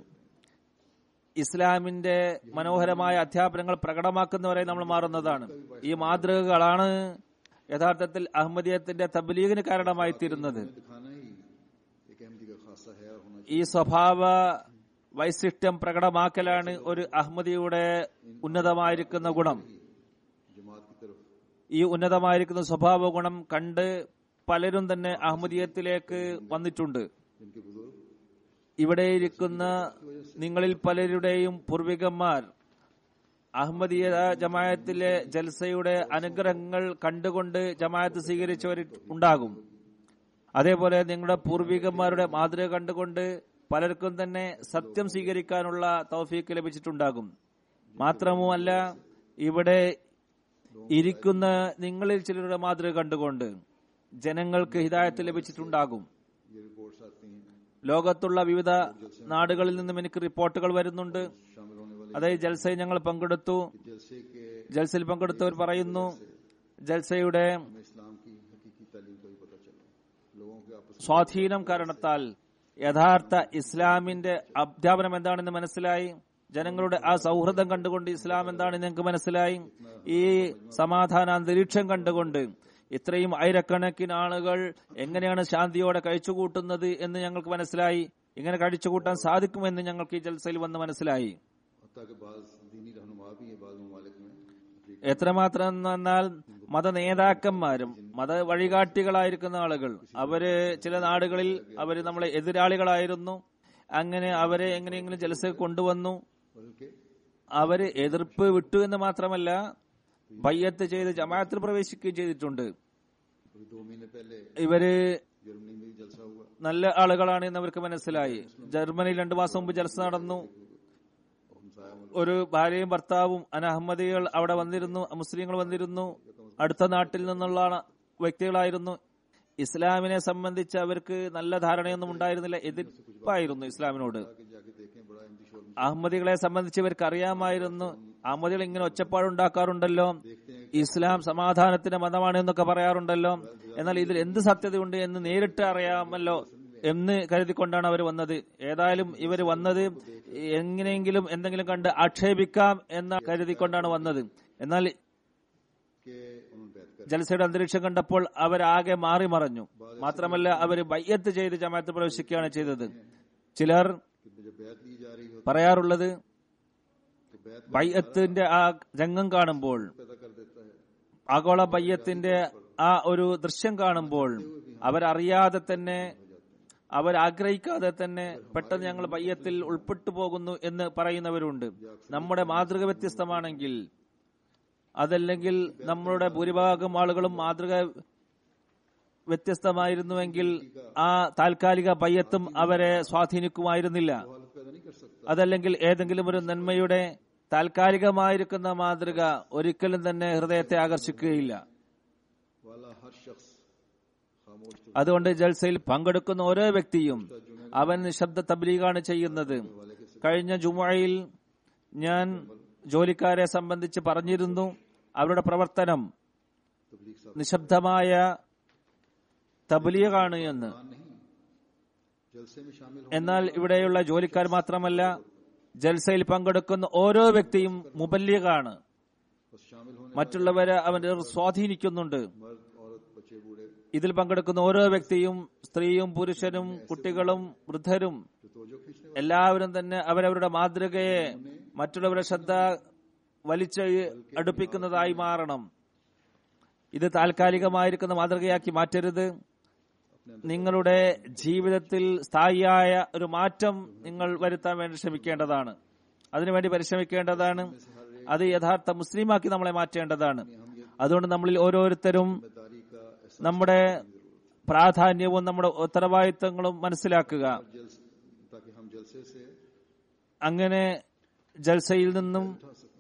ഇസ്ലാമിന്റെ മനോഹരമായ അധ്യാപനങ്ങൾ പ്രകടമാക്കുന്നവരെ നമ്മൾ മാറുന്നതാണ് ഈ മാതൃകകളാണ് യഥാർത്ഥത്തിൽ അഹമ്മദീയത്തിന്റെ തബ്ലീഗിന് കാരണമായി തീരുന്നത് दिखाना ही एक अहमदी का खासा है और होना ഈ സ്വഭാവ വൈശിഷ്ട്യം പ്രകടമാക്കലാണ് ഒരു അഹമ്മദിയുടെ ഉന്നതമായിരിക്കുന്ന ഗുണം चाहिए जमात की तरफ ഈ ഉന്നതമായിരിക്കുന്ന സ്വഭാവ ഗുണം കണ്ട് പലരും തന്നെ അഹമ്മദീയത്തിലേക്ക് വന്നിട്ടുണ്ട് जिनके बुजुर्ग ഇവിടെ ഇരിക്കുന്ന നിങ്ങളിൽ പലരുടെയും പൂർവികന്മാർ അഹമ്മദീയ ജമായത്തിലെ ജൽസയുടെ അനുഗ്രഹങ്ങൾ കണ്ടുകൊണ്ട് ജമായത്ത് സ്വീകരിച്ചവർ ഉണ്ടാകും അതേപോലെ നിങ്ങളുടെ പൂർവികന്മാരുടെ മാതൃക കണ്ടുകൊണ്ട് പലർക്കും തന്നെ സത്യം സ്വീകരിക്കാനുള്ള തൗഫീക്ക് ലഭിച്ചിട്ടുണ്ടാകും മാത്രവുമല്ല ഇവിടെ ഇരിക്കുന്ന നിങ്ങളിൽ ചിലരുടെ മാതൃക കണ്ടുകൊണ്ട് ജനങ്ങൾക്ക് ഹിദായത്ത് ലഭിച്ചിട്ടുണ്ടാകും ये रिपोर्ट्स आती हैं ലോകത്തുള്ള വിവിധ നാടുകളിൽ നിന്നും എനിക്ക് റിപ്പോർട്ടുകൾ വരുന്നുണ്ട് शामिल होने वाले അതായത് ജൽസയിൽ ഞങ്ങൾ പങ്കെടുത്തു जलसे के ജൽസയിൽ പങ്കെടുത്തവർ പറയുന്നു ജൽസയുടെ हमें इस्लाम की हकीकी तालीम का भी पता चला लोगों के आपस സ്വാധീനം കാരണത്താൽ യഥാർത്ഥ ഇസ്ലാമിന്റെ അധ്യാപനം എന്താണെന്ന് മനസ്സിലായി ജനങ്ങളുടെ ആ സൗഹൃദം കണ്ടുകൊണ്ട് ഇസ്ലാം എന്താണെന്ന് ഞങ്ങൾക്ക് മനസ്സിലായി ഈ സമാധാന അന്തരീക്ഷം കണ്ടുകൊണ്ട് ഇത്രയും ആയിരക്കണക്കിന് ആളുകൾ എങ്ങനെയാണ് ശാന്തിയോടെ കഴിച്ചുകൂട്ടുന്നത് എന്ന് ഞങ്ങൾക്ക് മനസ്സിലായി ഇങ്ങനെ കഴിച്ചുകൂട്ടാൻ സാധിക്കുമെന്ന് ഞങ്ങൾക്ക് ഈ ജൽസയിൽ വന്ന് മനസ്സിലായി हत्या के बाद दीनी रहनुमा भी है बाद ममालिक में अफ्रीका എത്രമാത്രം എന്ന് പറഞ്ഞാൽ മത നേതാക്കന്മാരും മത വഴികാട്ടികളായിരിക്കുന്ന ആളുകൾ അവര് ചില നാടുകളിൽ അവര് നമ്മളെ എതിരാളികളായിരുന്നു അങ്ങനെ അവരെ എങ്ങനെയെങ്കിലും ജലസ കൊണ്ടുവന്നു बल्कि അവര് എതിർപ്പ് വിട്ടു എന്ന് മാത്രമല്ല ബയ്യത്ത് ചെയ്ത് ജമാഅത്തിൽ പ്രവേശിക്കുകയും ചെയ്തിട്ടുണ്ട് अभी दो महीने पहले ഇവര് जर्मनी में भी जलसा हुआ നല്ല ആളുകളാണ് എന്ന് അവർക്ക് മനസ്സിലായി ജർമ്മനിയിൽ രണ്ടു മാസം മുമ്പ് ജലസ നടന്നു और हमसाया मुल्क ഒരു ഭാര്യയും ഭർത്താവും അനഹമ്മദികൾ അവിടെ വന്നിരുന്നു മുസ്ലിങ്ങൾ വന്നിരുന്നു അടുത്ത നാട്ടിൽ നിന്നുള്ള വ്യക്തികളായിരുന്നു ഇസ്ലാമിനെ സംബന്ധിച്ച് അവർക്ക് നല്ല ധാരണയൊന്നും ഉണ്ടായിരുന്നില്ല എതിർപ്പായിരുന്നു ഇസ്ലാമിനോട് कि जाके देखें बड़ा हिंदी शोर അഹമ്മദികളെ സംബന്ധിച്ച് ഇവർക്ക് അറിയാമായിരുന്നു അഹമ്മദികൾ ഇങ്ങനെ ഒച്ചപ്പാടുണ്ടാക്കാറുണ്ടല്ലോ ഇസ്ലാം സമാധാനത്തിന്റെ മതമാണ് എന്നൊക്കെ പറയാറുണ്ടല്ലോ എന്നാൽ ഇതിൽ എന്ത് സത്യതയുണ്ട് എന്ന് നേരിട്ട് അറിയാമല്ലോ എന്ന് കരുതിക്കൊണ്ടാണ് അവർ വന്നത് ഏതായാലും ഇവർ വന്നത് എങ്ങനെയെങ്കിലും എന്തെങ്കിലും കണ്ട് ആക്ഷേപിക്കാം എന്ന് കരുതിക്കൊണ്ടാണ് വന്നത് എന്നാൽ के उन्होंने बैत कर ജലസയുടെ അന്തരീക്ഷം കണ്ടപ്പോൾ അവരാകെ മാറി മറഞ്ഞു മാത്രമല്ല അവർ ബയ്യത്ത് ചെയ്ത് ജമാഅത്ത് പ്രവേശിക്കുകയാണ് ചെയ്തത് ചിലർ कि जब बैत ली जा रही हो പറയാറുള്ളത് तो बैत ബയ്യത്തിന്റെ ആ രംഗം കാണുമ്പോൾ पैदा कर देता है ആഗോള ബയ്യത്തിന്റെ ആ ഒരു ദൃശ്യം കാണുമ്പോൾ അവരറിയാതെ തന്നെ അവരാഗ്രഹിക്കാതെ തന്നെ പെട്ടെന്ന് ഞങ്ങൾ ബയ്യത്തിൽ ഉൾപ്പെട്ടു പോകുന്നു എന്ന് പറയുന്നവരുണ്ട് നമ്മുടെ മാതൃക വ്യത്യസ്തമാണെങ്കിൽ അതല്ലെങ്കിൽ നമ്മളുടെ ഭൂരിഭാഗം ആളുകളും മാതൃക വ്യത്യസ്തമായിരുന്നുവെങ്കിൽ ആ താൽക്കാലിക ബയ്യത്തും അവരെ സ്വാധീനിക്കുമായിരുന്നില്ല हालत पैदा नहीं कर सकता അതല്ലെങ്കിൽ ഏതെങ്കിലും ഒരു നന്മയുടെ താൽക്കാലികമായിരിക്കുന്ന മാതൃക ഒരിക്കലും തന്നെ ഹൃദയത്തെ ആകർഷിക്കുകയില്ല वाला हर शख्स खामोश तो അതുകൊണ്ട് ജൽസയിൽ പങ്കെടുക്കുന്ന ഓരോ വ്യക്തിയും അവൻ നിശബ്ദ തബ്ലീഗാണ് ചെയ്യുന്നത് കഴിഞ്ഞ ജുമുഅയിൽ ഞാൻ ജോലിക്കാരെ സംബന്ധിച്ച് പറഞ്ഞിരുന്നു അവരുടെ പ്രവർത്തനം तबलीग साहब നിശബ്ദമായ തബ്ലീഗാണ് എന്ന് नहीं जलसे में शामिल हो എന്നാൽ ഇവിടെയുള്ള ജോലിക്കാർ മാത്രമല്ല ജൽസയിൽ പങ്കെടുക്കുന്ന ഓരോ വ്യക്തിയും മുബല്ലിഗാണ് बस शामिल होने മറ്റുള്ളവരെ അവൻ സ്വാധീനിക്കുന്നുണ്ട് मर्द औरत बच्चे बूढ़े ഇതിൽ പങ്കെടുക്കുന്ന ഓരോ വ്യക്തിയും സ്ത്രീയും പുരുഷനും കുട്ടികളും വൃദ്ധരും जो तोजो खींचने എല്ലാവരും തന്നെ അവരവരുടെ മാതൃകയെ മറ്റുള്ളവരുടെ ശ്രദ്ധ വലിച്ച് അടുപ്പിക്കുന്നതായി മാറണം ഇത് താൽക്കാലികമായിരിക്കുന്ന മാതൃകയാക്കി മാറ്റരുത് നിങ്ങളുടെ ജീവിതത്തിൽ സ്ഥായിയായ ഒരു മാറ്റം നിങ്ങൾ വരുത്താൻ വേണ്ടി ശ്രമിക്കേണ്ടതാണ് അതിനുവേണ്ടി പരിശ്രമിക്കേണ്ടതാണ് അത് യഥാർത്ഥ മുസ്ലിമാക്കി നമ്മളെ മാറ്റേണ്ടതാണ് അതുകൊണ്ട് നമ്മളിൽ ഓരോരുത്തരും जिम्मेदारी का एहसास നമ്മുടെ പ്രാധാന്യവും നമ്മുടെ ഉത്തരവാദിത്തങ്ങളും മനസ്സിലാക്കുക जल्स ताकि हम जलसे से അങ്ങനെ ജൽസയിൽ നിന്നും उठा सकें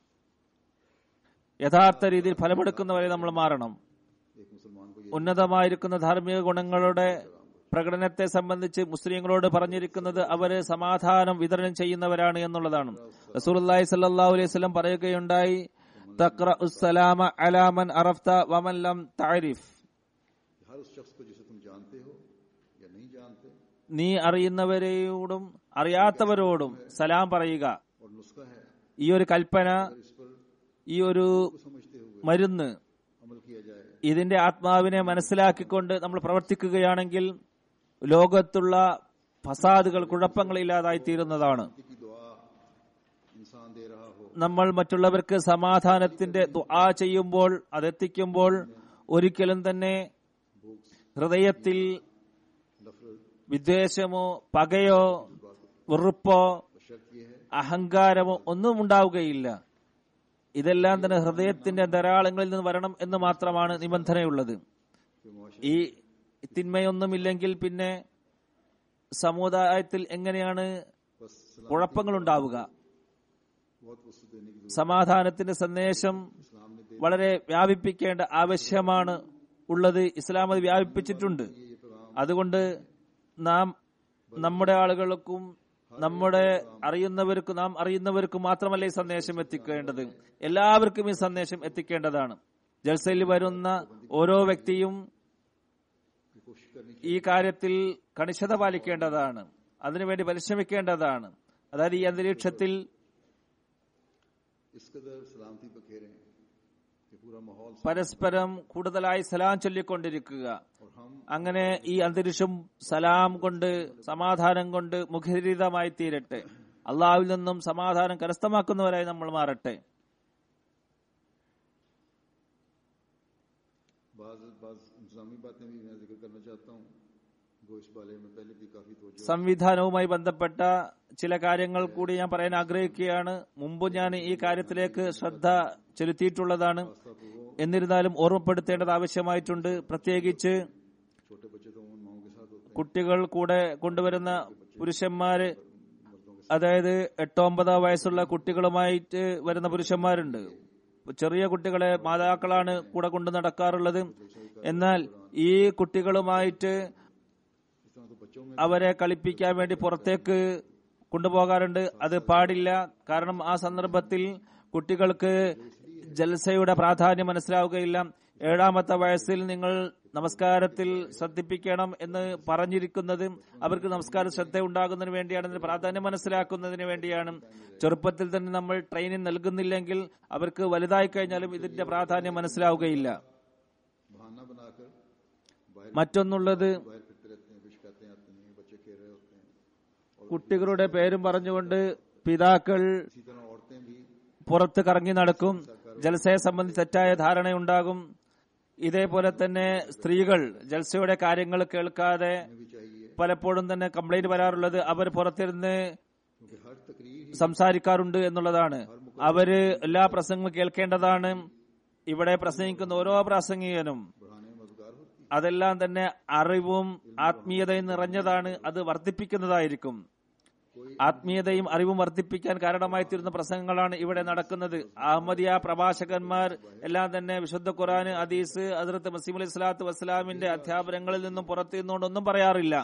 യഥാർത്ഥ രീതിയിൽ ഫലമെടുക്കുന്നവരെ നമ്മൾ മാറണം एक मुसलमान को ये ഉന്നതമായിരിക്കുന്ന ധാർമ്മിക ഗുണങ്ങളുടെ പ്രകടനത്തെ സംബന്ധിച്ച് മുസ്ലിങ്ങളോട് പറഞ്ഞിരിക്കുന്നത് അവര് സമാധാനം വിതരണം ചെയ്യുന്നവരാണ് എന്നുള്ളതാണ് റസൂലുള്ളാഹി സല്ലല്ലാഹു അലൈഹി വസല്ലം പറയുകയുണ്ടായി തഖ്റഉ സലാമ അലാ മൻ അറഫ്ത വമൻ ലം തഅരിഫ് हर उस शख्स को जिसे तुम जानते हो या नहीं जानते നീ അറിയുന്നവരോടും അറിയാത്തവരോടും സലാം പറയുക और नुस्खा है ഈ ഒരു കൽപ്പന अगर इस पर ഈ ഒരു समझते हुए മരുന്ന് अमल किया जाए ഇതിന്റെ ആത്മാവിനെ മനസ്സിലാക്കിക്കൊണ്ട് നമ്മൾ പ്രവർത്തിക്കുകയാണെങ്കിൽ ലോകത്തുള്ള ഫസാദുകൾ കുഴപ്പങ്ങൾ ഇല്ലാതായി തീരുന്നതാണ് की दुआ इंसान दे रहा हो നമ്മൾ മറ്റുള്ളവർക്ക് സമാധാനത്തിന്റെ ദുആ ചെയ്യുമ്പോൾ അതെത്തിക്കുമ്പോൾ ഒരിക്കലും തന്നെ ഹൃദയത്തിൽ नफरत വിദ്വേഷമോ പകയോ വെറുപ്പോ शर्त यह है അഹങ്കാരമോ ഒന്നും ഉണ്ടാവുകയില്ല ഇതെല്ലാം തന്നെ ഹൃദയത്തിന്റെ ധാരാളങ്ങളിൽ നിന്ന് വരണം എന്ന് മാത്രമാണ് നിബന്ധനയുള്ളത് कि मुआशरे ഈ തിന്മയൊന്നുമില്ലെങ്കിൽ പിന്നെ സമുദായത്തിൽ എങ്ങനെയാണ് बस सलाम കുഴപ്പങ്ങൾ ഉണ്ടാവുക बहुत वस्तु देने की जरूरत സമാധാനത്തിന്റെ സന്ദേശം इस्लाम ने दे വളരെ വ്യാപിപ്പിക്കേണ്ട ആവശ്യമാണ് ഉള്ളത് ഇസ്ലാം അത് വ്യാപിപ്പിച്ചിട്ടുണ്ട് ये पैगाम അതുകൊണ്ട് നാം നമ്മുടെ ആളുകൾക്കും നമ്മുടെ അറിയുന്നവർക്കും നാം അറിയുന്നവർക്കും മാത്രമല്ല ഈ സന്ദേശം എത്തിക്കേണ്ടത് എല്ലാവർക്കും ഈ സന്ദേശം എത്തിക്കേണ്ടതാണ് ജൽസയിൽ വരുന്ന ഓരോ വ്യക്തിയും कोशिश करनी ഈ കാര്യത്തിൽ കണിശത പാലിക്കേണ്ടതാണ് അതിനുവേണ്ടി പരിശ്രമിക്കേണ്ടതാണ് അതായത് ഈ അന്തരീക്ഷത്തിൽ इस कदर सलामती बखेरें कि पूरा माहौल പരസ്പരം കൂടുതലായി സലാം ചൊല്ലിക്കൊണ്ടിരിക്കുക और हम അങ്ങനെ ഈ അന്തരീക്ഷം സലാം കൊണ്ട് സമാധാനം കൊണ്ട് മുഖരിതമായി തീരട്ടെ അള്ളാഹുവിൽ നിന്നും സമാധാനം കരസ്ഥമാക്കുന്നവരായി നമ്മൾ മാറട്ടെ बाज बाज इंतजामी बातें भी मैं जिक्र करना चाहता हूँ वो इस बारे में पहले भी काफी तो സംവിധാനവുമായി ബന്ധപ്പെട്ട ചില കാര്യങ്ങൾ കൂടി ഞാൻ പറയാൻ ആഗ്രഹിക്കുകയാണ് മുമ്പ് ഞാൻ ഈ കാര്യത്തിലേക്ക് ശ്രദ്ധ ചെലുത്തിയിട്ടുള്ളതാണ് എന്നിരുന്നാലും ഓർമ്മപ്പെടുത്തേണ്ടത് ആവശ്യമായിട്ടുണ്ട് പ്രത്യേകിച്ച് छोटे बच्चे तो उन माओ के साथ होते കുട്ടികൾ കൂടെ കൊണ്ടുവരുന്ന പുരുഷന്മാര് അതായത് എട്ടോ ഒമ്പതോ വയസ്സുള്ള കുട്ടികളുമായിട്ട് വരുന്ന പുരുഷന്മാരുണ്ട് ചെറിയ കുട്ടികളെ മാതാക്കളാണ് കൂടെ കൊണ്ടു നടക്കാറുള്ളത് എന്നാൽ ഈ കുട്ടികളുമായിട്ട് हैं इस तरह तो बच्चों में അവരെ കളിപ്പിക്കാൻ വേണ്ടി പുറത്തേക്ക് കൊണ്ടുപോകാറുണ്ട് അത് പാടില്ല കാരണം ആ സന്ദർഭത്തിൽ കുട്ടികൾക്ക് ജൽസയുടെ പ്രാധാന്യം മനസ്സിലാവുകയില്ല ഏഴാമത്തെ വയസ്സിൽ നിങ്ങൾ നമസ്കാരത്തിൽ ശ്രദ്ധിപ്പിക്കണം എന്ന് പറഞ്ഞിരിക്കുന്നത് അവർക്ക് നമസ്കാര ശ്രദ്ധ ഉണ്ടാകുന്നതിന് വേണ്ടിയാണ് അതിന് പ്രാധാന്യം മനസ്സിലാക്കുന്നതിന് വേണ്ടിയാണ് ചെറുപ്പത്തിൽ തന്നെ നമ്മൾ ട്രെയിനിങ് നൽകുന്നില്ലെങ്കിൽ അവർക്ക് വലുതായി കഴിഞ്ഞാലും ഇതിന്റെ പ്രാധാന്യം മനസ്സിലാവുകയില്ല बहाना बनाकर बाहर മറ്റൊന്നുള്ളത് बाहर फिरते रहते हैं कुछ कहते आते हैं बच्चे खेल रहे होते हैं കുട്ടികളുടെ പേരും പറഞ്ഞുകൊണ്ട് പിതാക്കൾ इसी तरह औरतें भी പുറത്ത് കറങ്ങി നടക്കും ജൽസയെ സംബന്ധിച്ച് തെറ്റായ ധാരണയുണ്ടാകും ഇതേപോലെ തന്നെ സ്ത്രീകൾ ജൽസയുടെ കാര്യങ്ങൾ കേൾക്കാതെ भी चाहिए പലപ്പോഴും തന്നെ കംപ്ലൈന്റ് വരാറുള്ളത് അവർ പുറത്തിരുന്ന് क्योंकि हर तकरीर ही സംസാരിക്കാറുണ്ട് എന്നുള്ളതാണ് അവര് എല്ലാ പ്രസംഗവും കേൾക്കേണ്ടതാണ് ഇവിടെ പ്രസംഗിക്കുന്ന ഓരോ പ്രാസംഗികനും बढ़ाने में मददगार होती അതെല്ലാം തന്നെ അറിവും ആത്മീയതയും നിറഞ്ഞതാണ് അത് വർദ്ധിപ്പിക്കുന്നതായിരിക്കും ആത്മീയതയും അറിവും വർദ്ധിപ്പിക്കാൻ കാരണമായി തീരുന്ന പ്രസംഗങ്ങളാണ് ഇവിടെ നടക്കുന്നത് അഹമ്മദിയ പ്രഭാഷകന്മാർ എല്ലാം തന്നെ വിശുദ്ധ ഖുറാൻ അദീസ് ഹസ്രത്ത് മസീം അലൈഹി സ്വലാത്തു വസ്സലാമിന്റെ അധ്യാപനങ്ങളിൽ നിന്നും പുറത്തു നിന്നുകൊണ്ടൊന്നും പറയാറില്ല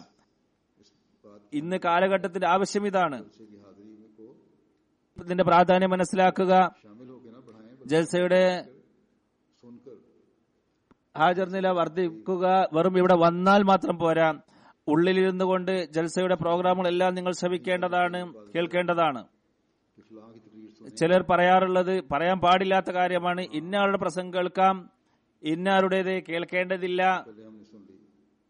ഇന്ന് കാലഘട്ടത്തിന്റെ ആവശ്യം ഇതാണ് जलसे की हाजिरी में को ഇതിന്റെ പ്രാധാന്യം മനസ്സിലാക്കുക शामिल होकर ना बढ़ाएं बल्कि ജൽസയുടെ सुनकर ഹാജർ നില വർദ്ധിക്കുക വെറും ഇവിടെ വന്നാൽ മാത്രം പോരാ ഉള്ളിലിരുന്നു കൊണ്ട് ജൽസയുടെ പ്രോഗ്രാമുകളെല്ലാം നിങ്ങൾ ശ്രമിക്കേണ്ടതാണ് കേൾക്കേണ്ടതാണ് कि फलां की तकरीर सुने ചിലർ പറയാറുള്ളത് പറയാൻ പാടില്ലാത്ത കാര്യമാണ് ഇന്നയാളുടെ പ്രസംഗം കേൾക്കാം ഇന്നാരുടേത് കേൾക്കേണ്ടതില്ല पहले हमने सुन ली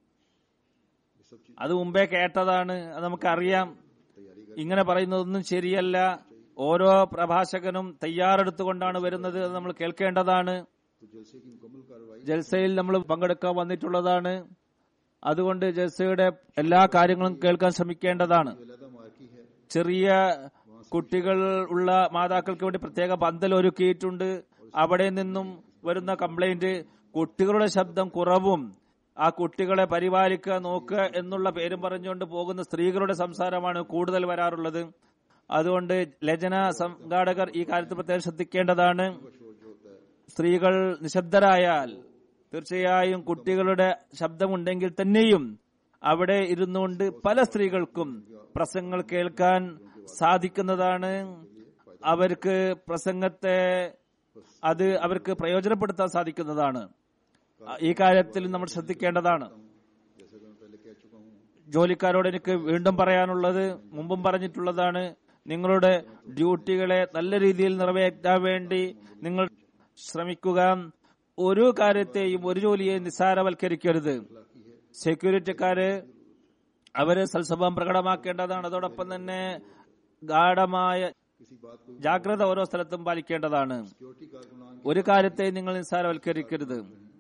ये सब चीज അത് മുമ്പേ കേട്ടതാണ് അത് നമുക്കറിയാം ഇങ്ങനെ പറയുന്നതൊന്നും ശരിയല്ല ഓരോ പ്രഭാഷകനും തയ്യാറെടുത്തുകൊണ്ടാണ് വരുന്നത് അത് നമ്മൾ കേൾക്കേണ്ടതാണ് तो जलसे की मुकम्मल कार्रवाई ജൽസയിൽ നമ്മൾ പങ്കെടുക്കാൻ വന്നിട്ടുള്ളതാണ് അതുകൊണ്ട് ജൽസയുടെ എല്ലാ കാര്യങ്ങളും കേൾക്കാൻ ശ്രമിക്കേണ്ടതാണ് अलहदा मार्की है ചെറിയ കുട്ടികൾ ഉള്ള മാതാക്കൾക്ക് വേണ്ടി പ്രത്യേക പന്തൽ ഒരുക്കിയിട്ടുണ്ട് അവിടെ നിന്നും വരുന്ന കംപ്ലൈന്റ് കുട്ടികളുടെ ശബ്ദം കുറവും ആ കുട്ടികളെ പരിപാലിക്കുക നോക്കുക എന്നുള്ള പേരും പറഞ്ഞുകൊണ്ട് പോകുന്ന സ്ത്രീകളുടെ സംസാരമാണ് കൂടുതൽ വരാറുള്ളത് അതുകൊണ്ട് ലജന സംഘാടകർ ഈ കാര്യത്തിൽ പ്രത്യേകം ശ്രദ്ധിക്കേണ്ടതാണ് സ്ത്രീകൾ നിശബ്ദരായാൽ തീർച്ചയായും കുട്ടികളുടെ ശബ്ദമുണ്ടെങ്കിൽ തന്നെയും അവിടെ ഇരുന്നുകൊണ്ട് പല സ്ത്രീകൾക്കും പ്രസംഗങ്ങൾ കേൾക്കാൻ സാധിക്കുന്നതാണ് അവർക്ക് പ്രസംഗത്തെ അത് അവർക്ക് പ്രയോജനപ്പെടുത്താൻ സാധിക്കുന്നതാണ് ഈ കാര്യത്തിൽ നമ്മൾ ശ്രദ്ധിക്കേണ്ടതാണ് जैसा कि मैं पहले कह चुका हूँ ജോലിക്കാരോട് എനിക്ക് വീണ്ടും പറയാനുള്ളത് മുമ്പും പറഞ്ഞിട്ടുള്ളതാണ് നിങ്ങളുടെ ഡ്യൂട്ടികളെ നല്ല രീതിയിൽ നിറവേറ്റാൻ വേണ്ടി നിങ്ങൾ ശ്രമിക്കുക ഒരു കാര്യത്തെയും ഒരു ജോലിയെയും നിസ്സാരവൽക്കരിക്കരുത് സെക്യൂരിറ്റിക്കാര് അവര് സൽസ്വഭാവം പ്രകടമാക്കേണ്ടതാണ് അതോടൊപ്പം തന്നെ ഗാഠമായ किसी बात को ജാഗ്രത ഓരോ സ്ഥലത്തും പാലിക്കേണ്ടതാണ് सिक्योरिटी कारकुनान ഒരു കാര്യത്തെ നിങ്ങൾ നിസ്സാരവൽക്കരിക്കരുത്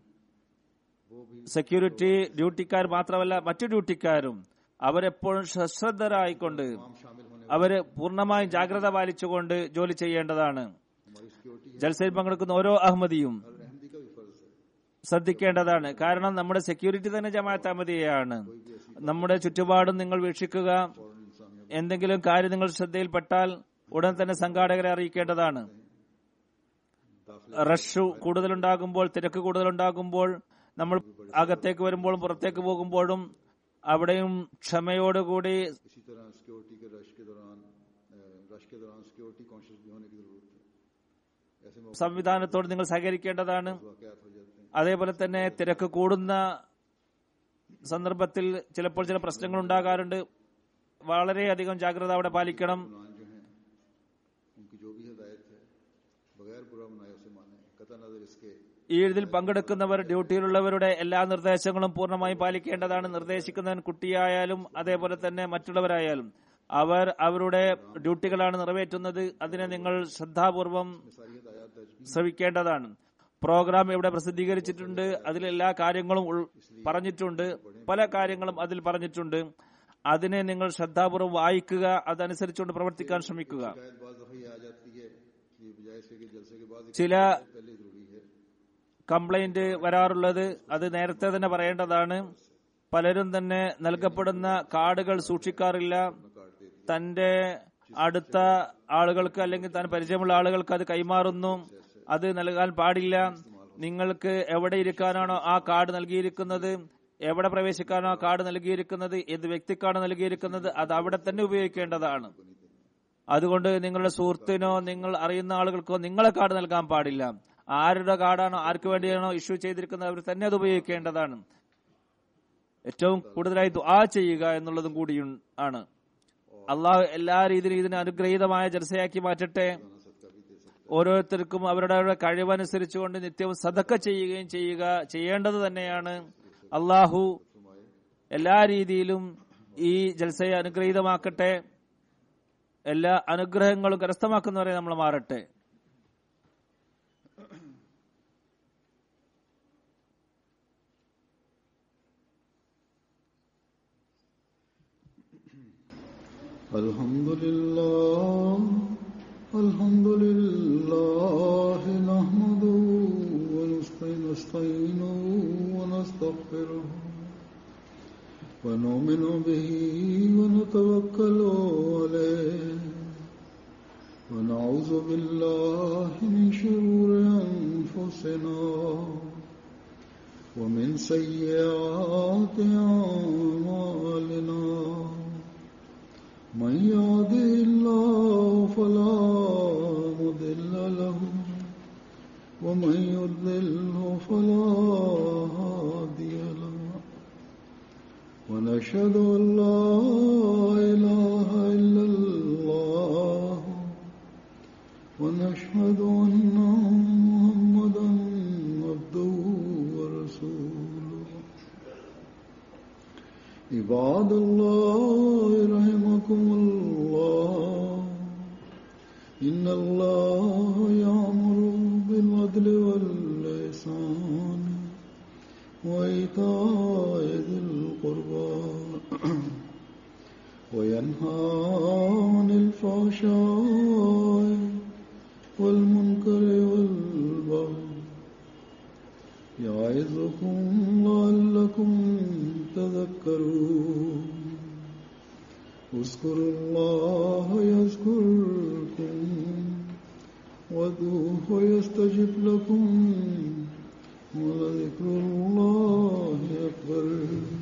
സെക്യൂരിറ്റി ഡ്യൂട്ടിക്കാർ മാത്രമല്ല മറ്റു ഡ്യൂട്ടിക്കാരും അവരെപ്പോഴും സശ്രദ്ധരായിക്കൊണ്ട് शामिल होने അവര് പൂർണ്ണമായും ജാഗ്രത പാലിച്ചുകൊണ്ട് ജോലി ചെയ്യേണ്ടതാണ് हमारी सिक्योरिटी ജൽസയിൽ പങ്കെടുക്കുന്ന ഓരോ അഹമ്മദിയും हर अहमदी का भी फर्ज है ശ്രദ്ധിക്കേണ്ടതാണ് കാരണം നമ്മുടെ സെക്യൂരിറ്റി തന്നെ ജമാഅത്ത് അഹമ്മദിയാണ് നമ്മുടെ ചുറ്റുപാടും നിങ്ങൾ വീക്ഷിക്കുക फौरन इंसानियत എന്തെങ്കിലും കാര്യം നിങ്ങൾ ശ്രദ്ധയിൽപ്പെട്ടാൽ ഉടൻ തന്നെ സംഘാടകരെ അറിയിക്കേണ്ടതാണ് റഷ് കൂടുതലുണ്ടാകുമ്പോൾ തിരക്ക് കൂടുതലുണ്ടാകുമ്പോൾ നമ്മൾ അകത്തേക്ക് വരുമ്പോഴും പുറത്തേക്ക് പോകുമ്പോഴും അവിടെയും ക്ഷമയോടുകൂടി इसी तरह सिक्योरिटी के रश के दौरान अ, रश के दौरान सिक्योरिटी कॉन्शियस भी होने की जरूरत है ऐसे मौके സംവിധാനത്തോട് നിങ്ങൾ സഹകരിക്കേണ്ടതാണ് वाकयात हो जाते हैं അതേപോലെ തന്നെ തിരക്ക് കൂടുന്ന സന്ദർഭത്തിൽ ചിലപ്പോൾ ചില പ്രശ്നങ്ങൾ ഉണ്ടാകാറുണ്ട് വളരെയധികം ജാഗ്രത അവിടെ പാലിക്കണം कुरान जो हैं उनकी जो भी हिदायत है बगैर बुरा मनाए उसे माने कता नजर इसके ഈ ഇതിൽ പങ്കെടുക്കുന്നവർ ഡ്യൂട്ടിയിലുള്ളവരുടെ എല്ലാ നിർദ്ദേശങ്ങളും പൂർണ്ണമായും പാലിക്കേണ്ടതാണ് നിർദ്ദേശിക്കുന്നവൻ കുട്ടിയായാലും അതേപോലെ തന്നെ മറ്റുള്ളവരായാലും അവർ അവരുടെ ഡ്യൂട്ടികളാണ് നിറവേറ്റുന്നത് അതിനെ നിങ്ങൾ ശ്രദ്ധാപൂർവം सारी हिदायत दर्ज भी ശ്രവിക്കേണ്ടതാണ് പ്രോഗ്രാം ഇവിടെ പ്രസിദ്ധീകരിച്ചിട്ടുണ്ട് അതിലെല്ലാ കാര്യങ്ങളും ഉൾ പറഞ്ഞിട്ടുണ്ട് പല കാര്യങ്ങളും അതിൽ പറഞ്ഞിട്ടുണ്ട് അതിനെ നിങ്ങൾ ശ്രദ്ധാപൂർവ്വം വായിക്കുക അതനുസരിച്ചുകൊണ്ട് പ്രവർത്തിക്കാൻ ശ്രമിക്കുക शायद बाज दफा ये आ जाती है कि बजाय से कि जलसे के बाद ചില पहले जरूरी है കംപ്ലൈന്റ് വരാറുള്ളത് അത് നേരത്തെ തന്നെ പറയേണ്ടതാണ് പലരും തന്നെ നൽകപ്പെടുന്ന കാർഡുകൾ സൂക്ഷിക്കാറില്ല തന്റെ അടുത്ത ആളുകൾക്ക് അല്ലെങ്കിൽ താൻ പരിചയമുള്ള ആളുകൾക്ക് അത് കൈമാറുന്നു അത് നൽകാൻ പാടില്ല നിങ്ങൾക്ക് എവിടെ ഇരിക്കാനാണോ ആ കാർഡ് നൽകിയിരിക്കുന്നത് എവിടെ പ്രവേശിക്കാനോ ആ കാർഡ് നൽകിയിരിക്കുന്നത് ഏത് വ്യക്തിക്കാണ് നൽകിയിരിക്കുന്നത് അത് അവിടെ തന്നെ ഉപയോഗിക്കേണ്ടതാണ് അതുകൊണ്ട് നിങ്ങളുടെ സുഹൃത്തിനോ നിങ്ങൾ അറിയുന്ന ആളുകൾക്കോ നിങ്ങളെ കാർഡ് നൽകാൻ പാടില്ല ആരുടെ കാർഡാണോ ആർക്ക് വേണ്ടിയാണോ ഇഷ്യൂ ചെയ്തിരിക്കുന്നത് അവർ തന്നെ അത് ഉപയോഗിക്കേണ്ടതാണ് ഏറ്റവും കൂടുതലായി ദുആ ചെയ്യുക എന്നുള്ളതും കൂടി ആണ് അള്ളാഹു എല്ലാ രീതിയിലും ഇതിനെ അനുഗ്രഹീതമായ ജലസയാക്കി മാറ്റട്ടെ ഓരോരുത്തർക്കും അവരുടെ കഴിവനുസരിച്ചുകൊണ്ട് നിത്യവും സതക്ക ചെയ്യുകയും ചെയ്യുക ചെയ്യേണ്ടത് തന്നെയാണ് അള്ളാഹു എല്ലാ രീതിയിലും ഈ ജൽസയെ അനുഗ്രഹീതമാക്കട്ടെ എല്ലാ അനുഗ്രഹങ്ങളും കരസ്ഥമാക്കുന്നവരെ നമ്മൾ മാറട്ടെ الحمد لله الحمد لله نحمده ونستعينه ونستغفره ونؤمن به ونتوكل عليه ونعوذ بالله من شرور أنفسنا ومن سيئات أعمالنا من يهده الله فلا مضل له ومن يضلله فلا هادي له ونشهد أن لا إله إلا الله ونشهد أن محمدا عبده ورسوله عباد الله رحمكم الله إن الله يأمر بالعدل والإحسان وإيتاء ذي القربى وينهى عن الفحشاء والمنكر والبغي يعظكم لعلكم تذكرون اذكروا الله يذكركم وادعوه يستجب لكم ولذكر الله أكبر